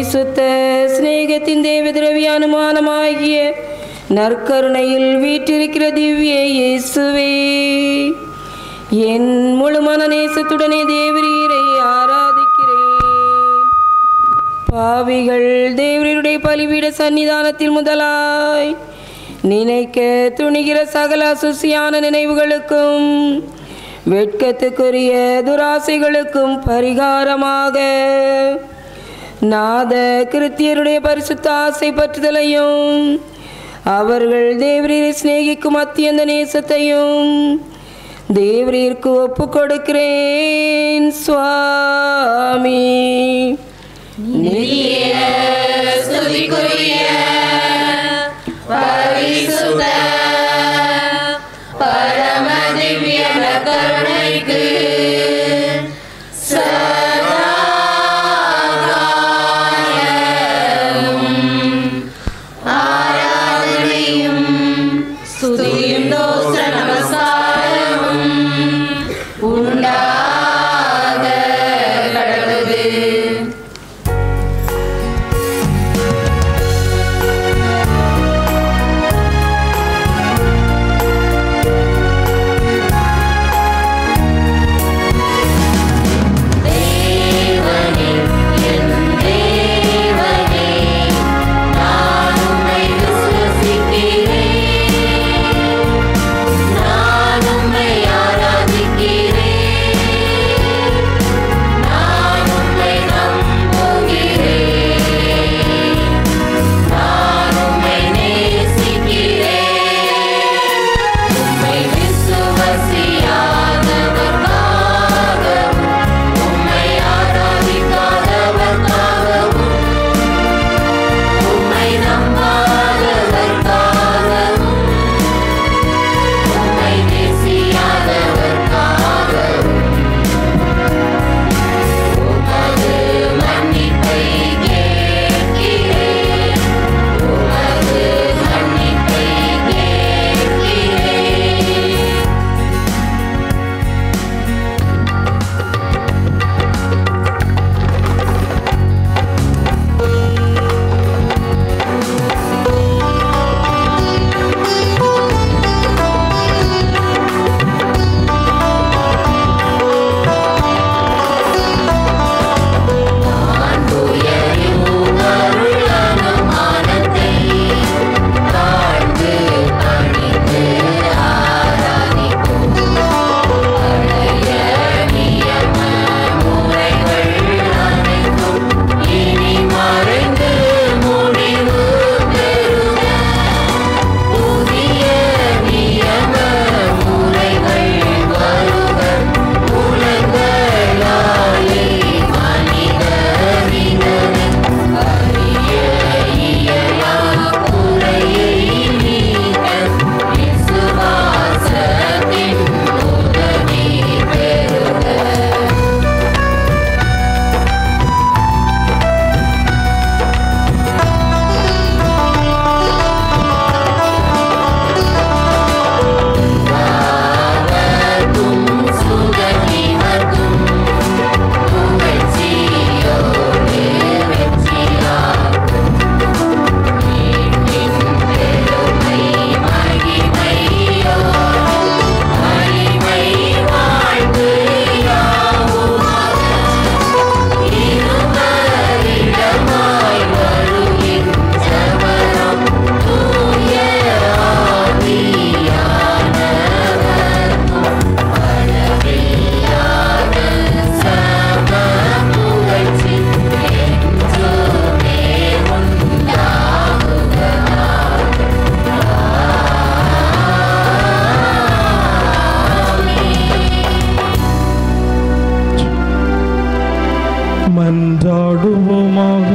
பரிசுத்த சிநேகத்தின் தேவ திரவியானுமானமாகிய நற்கருணையில் வீற்றிருக்கிற திவ்ய இயேசுவே என் முழு மன நேசத்துடனே தேவரீரை ஆராதிக்கிறேன் பாவிகள் தேவருடைய பலிபீட சன்னிதானத்தில் முதலாய் நினைக்க துணிகிற சகல அசுசியான நினைவுகளுக்கும் வெட்கத்துக்குரிய துராசைகளுக்கும் பரிகாரமாக நாத கிருத்தியருடைய பரிசுத்த ஆசை பற்றுதலையும் அவர்கள் தேவரீரை சிநேகிக்கும் அத்தியந்த நேசத்தையும் தேவரீருக்கு ஒப்பு கொடுக்கிறேன் சுவாமி ஸ்துதிக்குரிய பரிசுத்த பரம திவ்ய கருணைக்கு ஆராதனையும் ஸ்துதியும் தோச நமஸ்காரமும் உண்டாக கடவுது தேவனே என் தேவனே நான் உம்மை விசுவசிக்கிறேன் நான் உம்மை ஆராதிக்கிறேன் நான் உம்மை நம்புகிறேன் நான் உம்மை நேசிக்கிறேன் உம்மை விசுவசியாதவர்காகவும் உம்மை ஆராதிக்காதவர்காகவும் உம்மை நம்பாதவர்காகவும் உம்மை நேசியாதவர்காகவும் உமது மன்னிப்பை கேட்கிறேன் உமது மன்னிப்பை கேட்கிறேன் அனுமானத்தை தாழ்ந்து பணிந்து ஆராதிப்போம் பழைய நியம முறைகள் அனைத்தும் இனி மறைந்து முடிவு பெறுக புதிய நியம முறைகள் வருக உலகளாலே மனிதரினது அறிய இயலா குறையை நீக்க விசுவாசத்தின் உதவி பெறுக வானத்தும் சுகனிவர்க்கும் புகழ்ச்சியோடு வெற்றியாகும் மீட்பின் பெருமை மகிமையோடு மகிமை வாழ்வு யாவுமாக இருவரிடமாய் வருகின்றவரம் தூய ஆவியானவர்க்கும் அளவில்லாத சம புகழ்ச்சி என்றுமே மன்றாடுவோமாக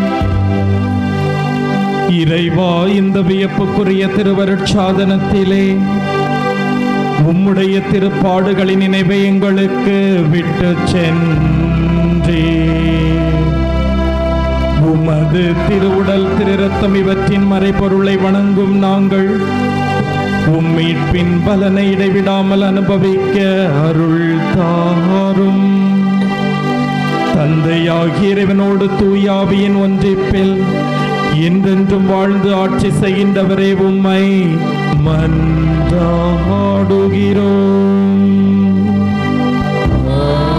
இறைவா இந்த வியப்புக்குரிய திருவருட்சாதனத்திலே உம்முடைய திருப்பாடுகளின் நினைவை எங்களுக்கு விட்டு சென்றே உமது திருவுடல் திருரத்தம் இவற்றின் மறைபொருளை வணங்கும் நாங்கள் உம் மீட்பின் பலனை இடைவிடாமல் அனுபவிக்க அருள் தாரும் தந்தையாகிய தந்தையாகிய இறைவனோடு தூயாவியின் ஒன்றிப்பில் என்றென்றும் வாழ்ந்து ஆட்சி செய்கின்றவரே உம்மை மன்றாடுகிறோம்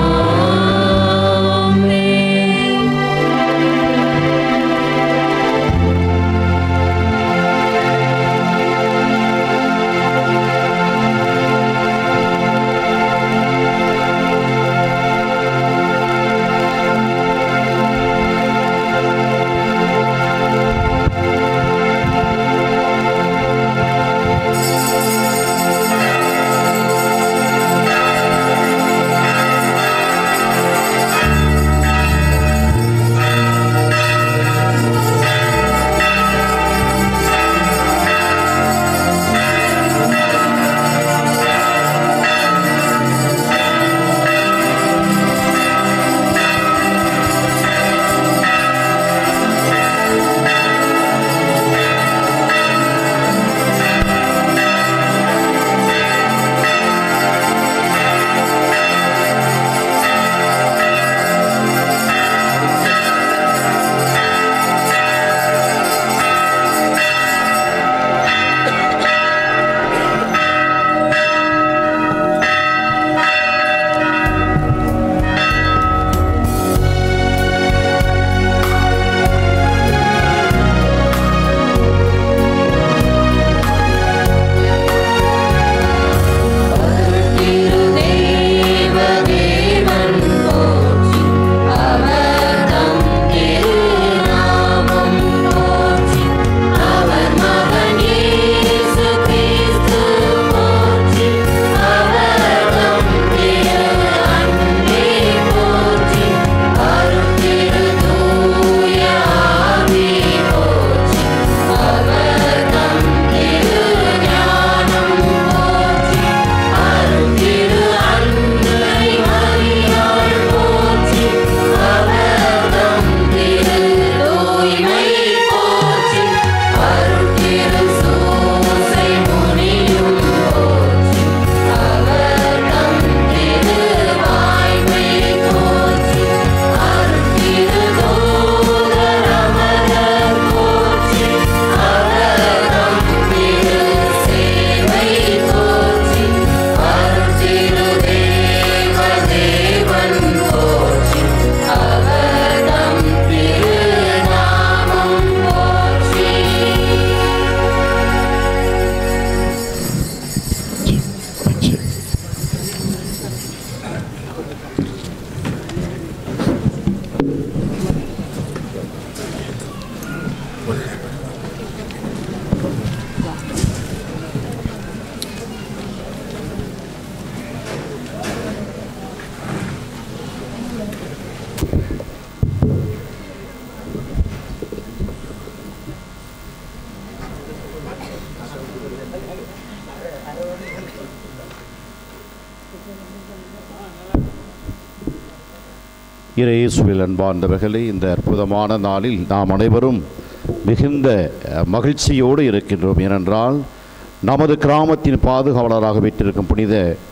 இறையேசுவில் அன்பார்ந்தவர்களே இந்த அற்புதமான நாளில் நாம் அனைவரும் மிகுந்த அஹ், மகிழ்ச்சியோடு இருக்கின்றோம் ஏனென்றால் நமது கிராமத்தின் பாதுகாவலராக வீட்டிருக்கும் புனித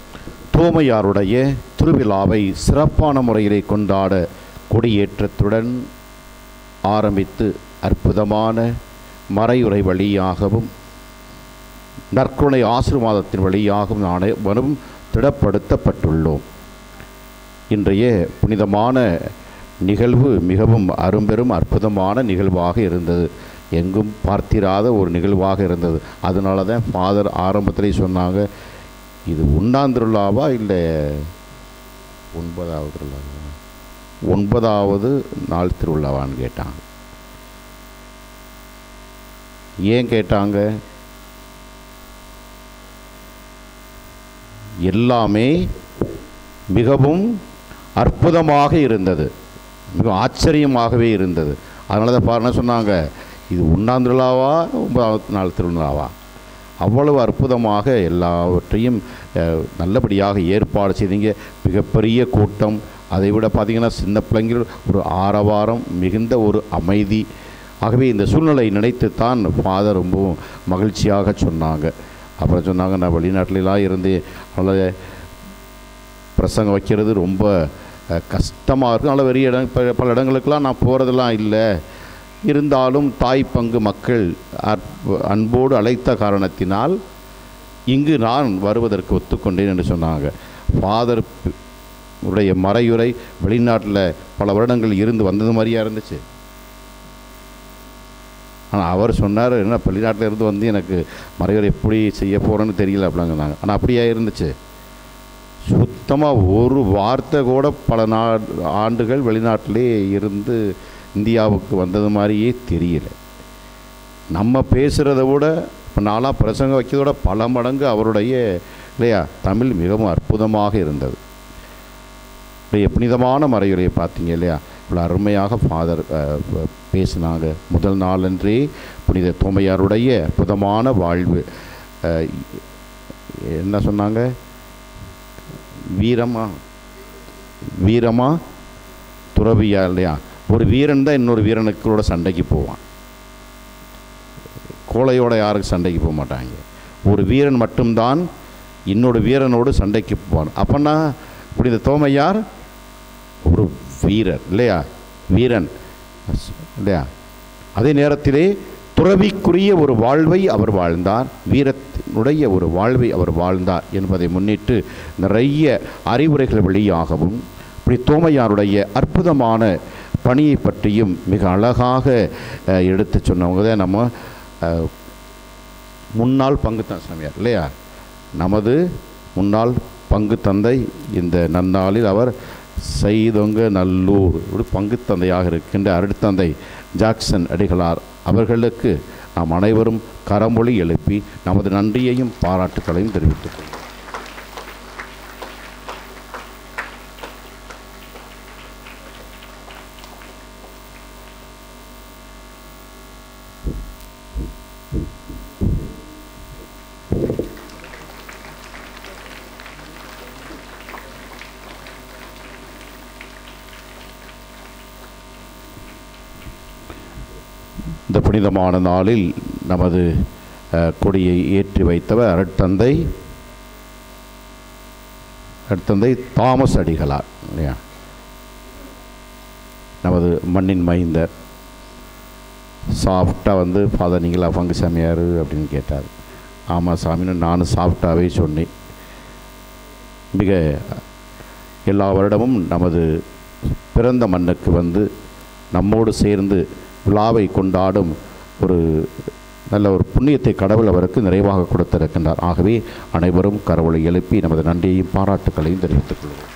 தோமையாருடைய திருவிழாவை சிறப்பான முறையிலே கொண்டாட கொடியேற்றத்துடன் ஆரம்பித்து அற்புதமான மறையுறை வழியாகவும் நற்குணை ஆசீர்வாதத்தின் வழியாகவும் அனைவரும் திடப்படுத்தப்பட்டுள்ளோம் இன்றைய புனிதமான நிகழ்வு மிகவும் அரும்பெரும் அற்புதமான நிகழ்வாக இருந்தது எங்கும் பார்த்திராத ஒரு நிகழ்வாக இருந்தது அதனால தான் ஃபாதர் ஆரம்பத்திலே சொன்னாங்க இது உண்ணாம் திருவிழாவா இல்லை ஒன்பதாவது திருவிழாவா ஒன்பதாவது நாள் திருவிழாவான்னு கேட்டாங்க ஏன் கேட்டாங்க எல்லாமே மிகவும் அற்புதமாக இருந்தது மிக ஆச்சரியமாகவே இருந்தது அதனால தான் பாருங்க சொன்னாங்க இது ஒன்றாம் திருவிழாவா ஒன்பதாவது நாள் திருவிழாவா அவ்வளவு அற்புதமாக எல்லாவற்றையும் அஹ், நல்லபடியாக ஏற்பாடு செய்தீங்க மிகப்பெரிய கூட்டம் அதை விட பார்த்திங்கன்னா சின்ன பிள்ளைங்கள் ஒரு ஆரவாரம் மிகுந்த ஒரு அமைதி ஆகவே இந்த சூழ்நிலை நினைத்து தான் ஃபாதர் ரொம்பவும் மகிழ்ச்சியாக சொன்னாங்க அப்புறம் சொன்னாங்க நான் வெளிநாட்டிலலாம் இருந்து அதனால் பிரசங்கம் வைக்கிறது ரொம்ப கஷ்டமாக இருக்கும் நல்ல பெரிய இடம் இப்போ பல இடங்களுக்கெல்லாம் நான் போகிறதெல்லாம் இல்லை இருந்தாலும் தாய் பங்கு மக்கள் அற்ப- அன்போடு அழைத்த காரணத்தினால் இங்கு நான் வருவதற்கு ஒத்துக்கொண்டேன் என்று சொன்னாங்க ஃபாதர் உடைய மறையுரை வெளிநாட்டில் பல வருடங்கள் இருந்து வந்தது மாதிரியா இருந்துச்சு ஆனால் அவர் சொன்னார் என்ன வெளிநாட்டில் இருந்து வந்து எனக்கு மறையுரை எப்படி செய்ய போகிறேன்னு தெரியல அப்படிங்கிறாங்க ஆனால் அப்படியே இருந்துச்சு சுத்தமாக ஒரு வார்த்தை கூட பல நா ஆண்டுகள் வெளிநாட்டிலே இருந்து இந்தியாவுக்கு வந்தது மாதிரியே தெரியல நம்ம பேசுகிறத விட இப்போ நாளாக பிரசங்கம் வைக்கிறத விட பல மடங்கு அவருடைய இல்லையா தமிழ் மிகவும் அற்புதமாக இருந்தது உடைய புனிதமான மறையுரையை பார்த்தீங்க இல்லையா இவ்வளோ அருமையாக ஃபாதர் பேசினாங்க முதல் நாளன்றே புனித தோமையாருடைய அற்புதமான வாழ்வு அஹ், என்ன சொன்னாங்க வீரமா வீரமா துறவியா இல்லையா ஒரு வீரன் தான் இன்னொரு வீரனுக்களோட சண்டைக்கு போவான் கோழையோட யாருக்கு சண்டைக்கு போக மாட்டாங்க ஒரு வீரன் மட்டும்தான் இன்னொரு வீரனோடு சண்டைக்கு போவான் அப்போனா இப்படி இந்த தோமையார் ஒரு வீரர் இல்லையா வீரன் இல்லையா அதே நேரத்திலே துறவிக்குரிய ஒரு வாழ்வை அவர் வாழ்ந்தார் வீரத்தினுடைய ஒரு வாழ்வை அவர் வாழ்ந்தார் என்பதை முன்னிட்டு நிறைய அறிவுரைகள் வெளியாகவும் இப்படி தோமையாருடைய அற்புதமான பணியை பற்றியும் மிக அழகாக அஹ், எடுத்துச் சொன்னவங்க தான் நம்ம அஹ், முன்னாள் பங்கு தான் சாமியார் இல்லையா நமது முன்னாள் பங்கு தந்தை இந்த நன்னாளில் அவர் செய்தொங்க நல்லூர் ஒரு பங்கு தந்தையாக இருக்கின்ற அருட்தந்தை ஜாக்சன் அடிகளார் அவர்களுக்கு நாம் அனைவரும் கரமொழி எழுப்பி நமது நன்றியையும் பாராட்டுக்களையும் தெரிவித்துக் கொள்கிறோம் இந்த புனிதமான நாளில் நமது அஹ், கொடியை ஏற்றி வைத்தவர் அருட்தந்தை அருட்தந்தை தாமஸ் அடிகளார் இல்லையா நமது மண்ணின் மைந்தர் சாஃப்டாக வந்து ஃபாதர் நீங்களா பங்கு சாமியார் அப்படின்னு கேட்டார் ஆமாம் சாமின்னு நானும் சாஃப்டாகவே சொன்னேன் மிக எல்லா வருடமும் நமது பிறந்த மண்ணுக்கு வந்து நம்மோடு சேர்ந்து விழாவை கொண்டாடும் ஒரு நல்ல ஒரு புண்ணியத்தை கடவுள் அவருக்கு நிறைவாக கொடுத்திருக்கின்றார் ஆகவே அனைவரும் கரவொளை எழுப்பி நமது நன்றியையும் பாராட்டுக்களையும் தெரிவித்துக் கொள்வோம்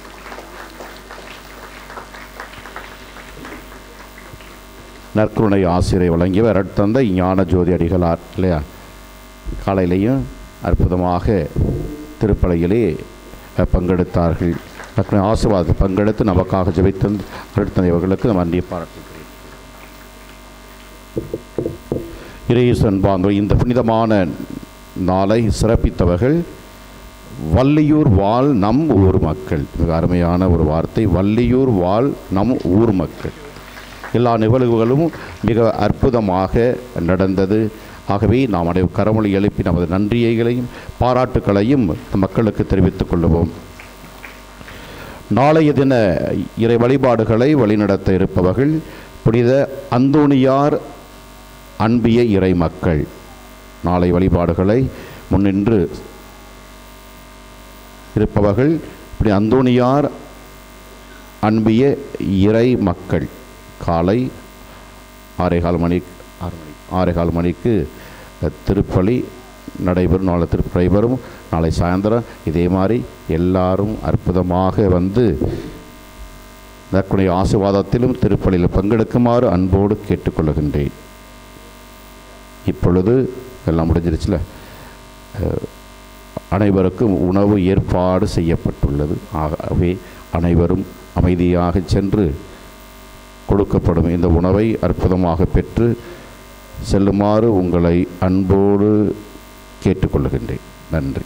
நற்கருணை ஆசிரியை வழங்கியவர் அருட்தந்தை ஞான ஜோதி அடிகளார் இல்லையா காலையிலையும் அற்புதமாக திருப்பலையிலே அஹ், பங்கெடுத்தார்கள் நற்கருணை ஆசீர்வாதத்தில் பங்கெடுத்து நமக்காக ஜெபித்த அருட்தந்தை அவர்களுக்கு நம்ம நன்றியை பாராட்டுகிறேன் இறையேசன் பாங்க இந்த புனிதமான நாளை சிறப்பித்தவர்கள் வள்ளியூர் வாழ் நம் ஊர் மக்கள் மிக அருமையான ஒரு வார்த்தை வள்ளியூர் வாழ் நம் ஊர் மக்கள் எல்லா நிகழ்வுகளும் மிக அற்புதமாக நடந்தது ஆகவே நாம் அனைவரும் கரமொழி எழுப்பி நமது நன்றியைகளையும் பாராட்டுக்களையும் மக்களுக்கு தெரிவித்துக் கொள்ளுவோம் நாளைய தின இறை வழிபாடுகளை வழிநடத்த இருப்பவர்கள் புனித அந்தோணியார் அன்பிய இறை மக்கள் நாளை வழிபாடுகளை முன்னின்று இருப்பவர்கள் இப்படி அந்தோணியார் அன்பிய இறை மக்கள் காலை ஆறேகால் மணி ஆறு மணி ஆறேகால் மணிக்கு அஹ், திருப்பலி நடைபெறும் நாளை திருப்பலி நடைபெறும் நாளை சாயந்தரம் இதே மாதிரி எல்லாரும் அற்புதமாக வந்து நற்குடைய ஆசீர்வாதத்திலும் திருப்பலியில் பங்கெடுக்குமாறு அன்போடு கேட்டுக்கொள்கின்றேன் இப்பொழுது எல்லாம் முடிஞ்சிருச்சுல அஹ், அனைவருக்கும் உணவு ஏற்பாடு செய்யப்பட்டுள்ளது ஆகவே அனைவரும் அமைதியாக சென்று கொடுக்கப்படும் இந்த உணவை அற்புதமாக பெற்று செல்லுமாறு உங்களை அன்போடு கேட்டுக்கொள்கின்றேன் நன்றி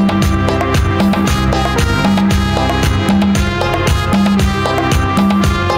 ஆ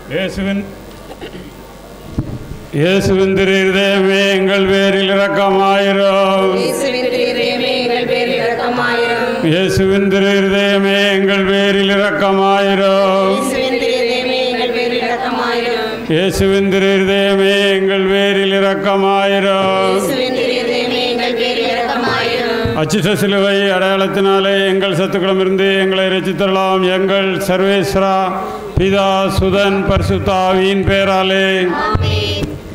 இயேசுவின் இயேசுவின் திரு இருதயமே எங்கள் பேரில் இரக்கமாயிரும் இயேசுவின் திருதயமே எங்கள் பேரில் இரக்கமாயிரும் இயேசுவின் திரு இருதயமே எங்கள் பேரில் இரக்கமாயிரும் இயேசுவின் திருதயமே எங்கள் பேரில் இரக்கமாயிரும் இயேசுவின் திரு இருதயமே எங்கள் பேரில் இரக்கமாயிரும் இயேசுவின் திருதயமே எங்கள் பேரில் இரக்கமாயிரும் அச்சிட்ட சிலுவை அடையாளத்தினாலே எங்கள் சத்துக்களமிருந்து எங்களை ரசித்தரலாம் எங்கள் சர்வேஸ்வரா பிதா சுதன் பரிசுத்தாவியின் பேராலே ஆமென்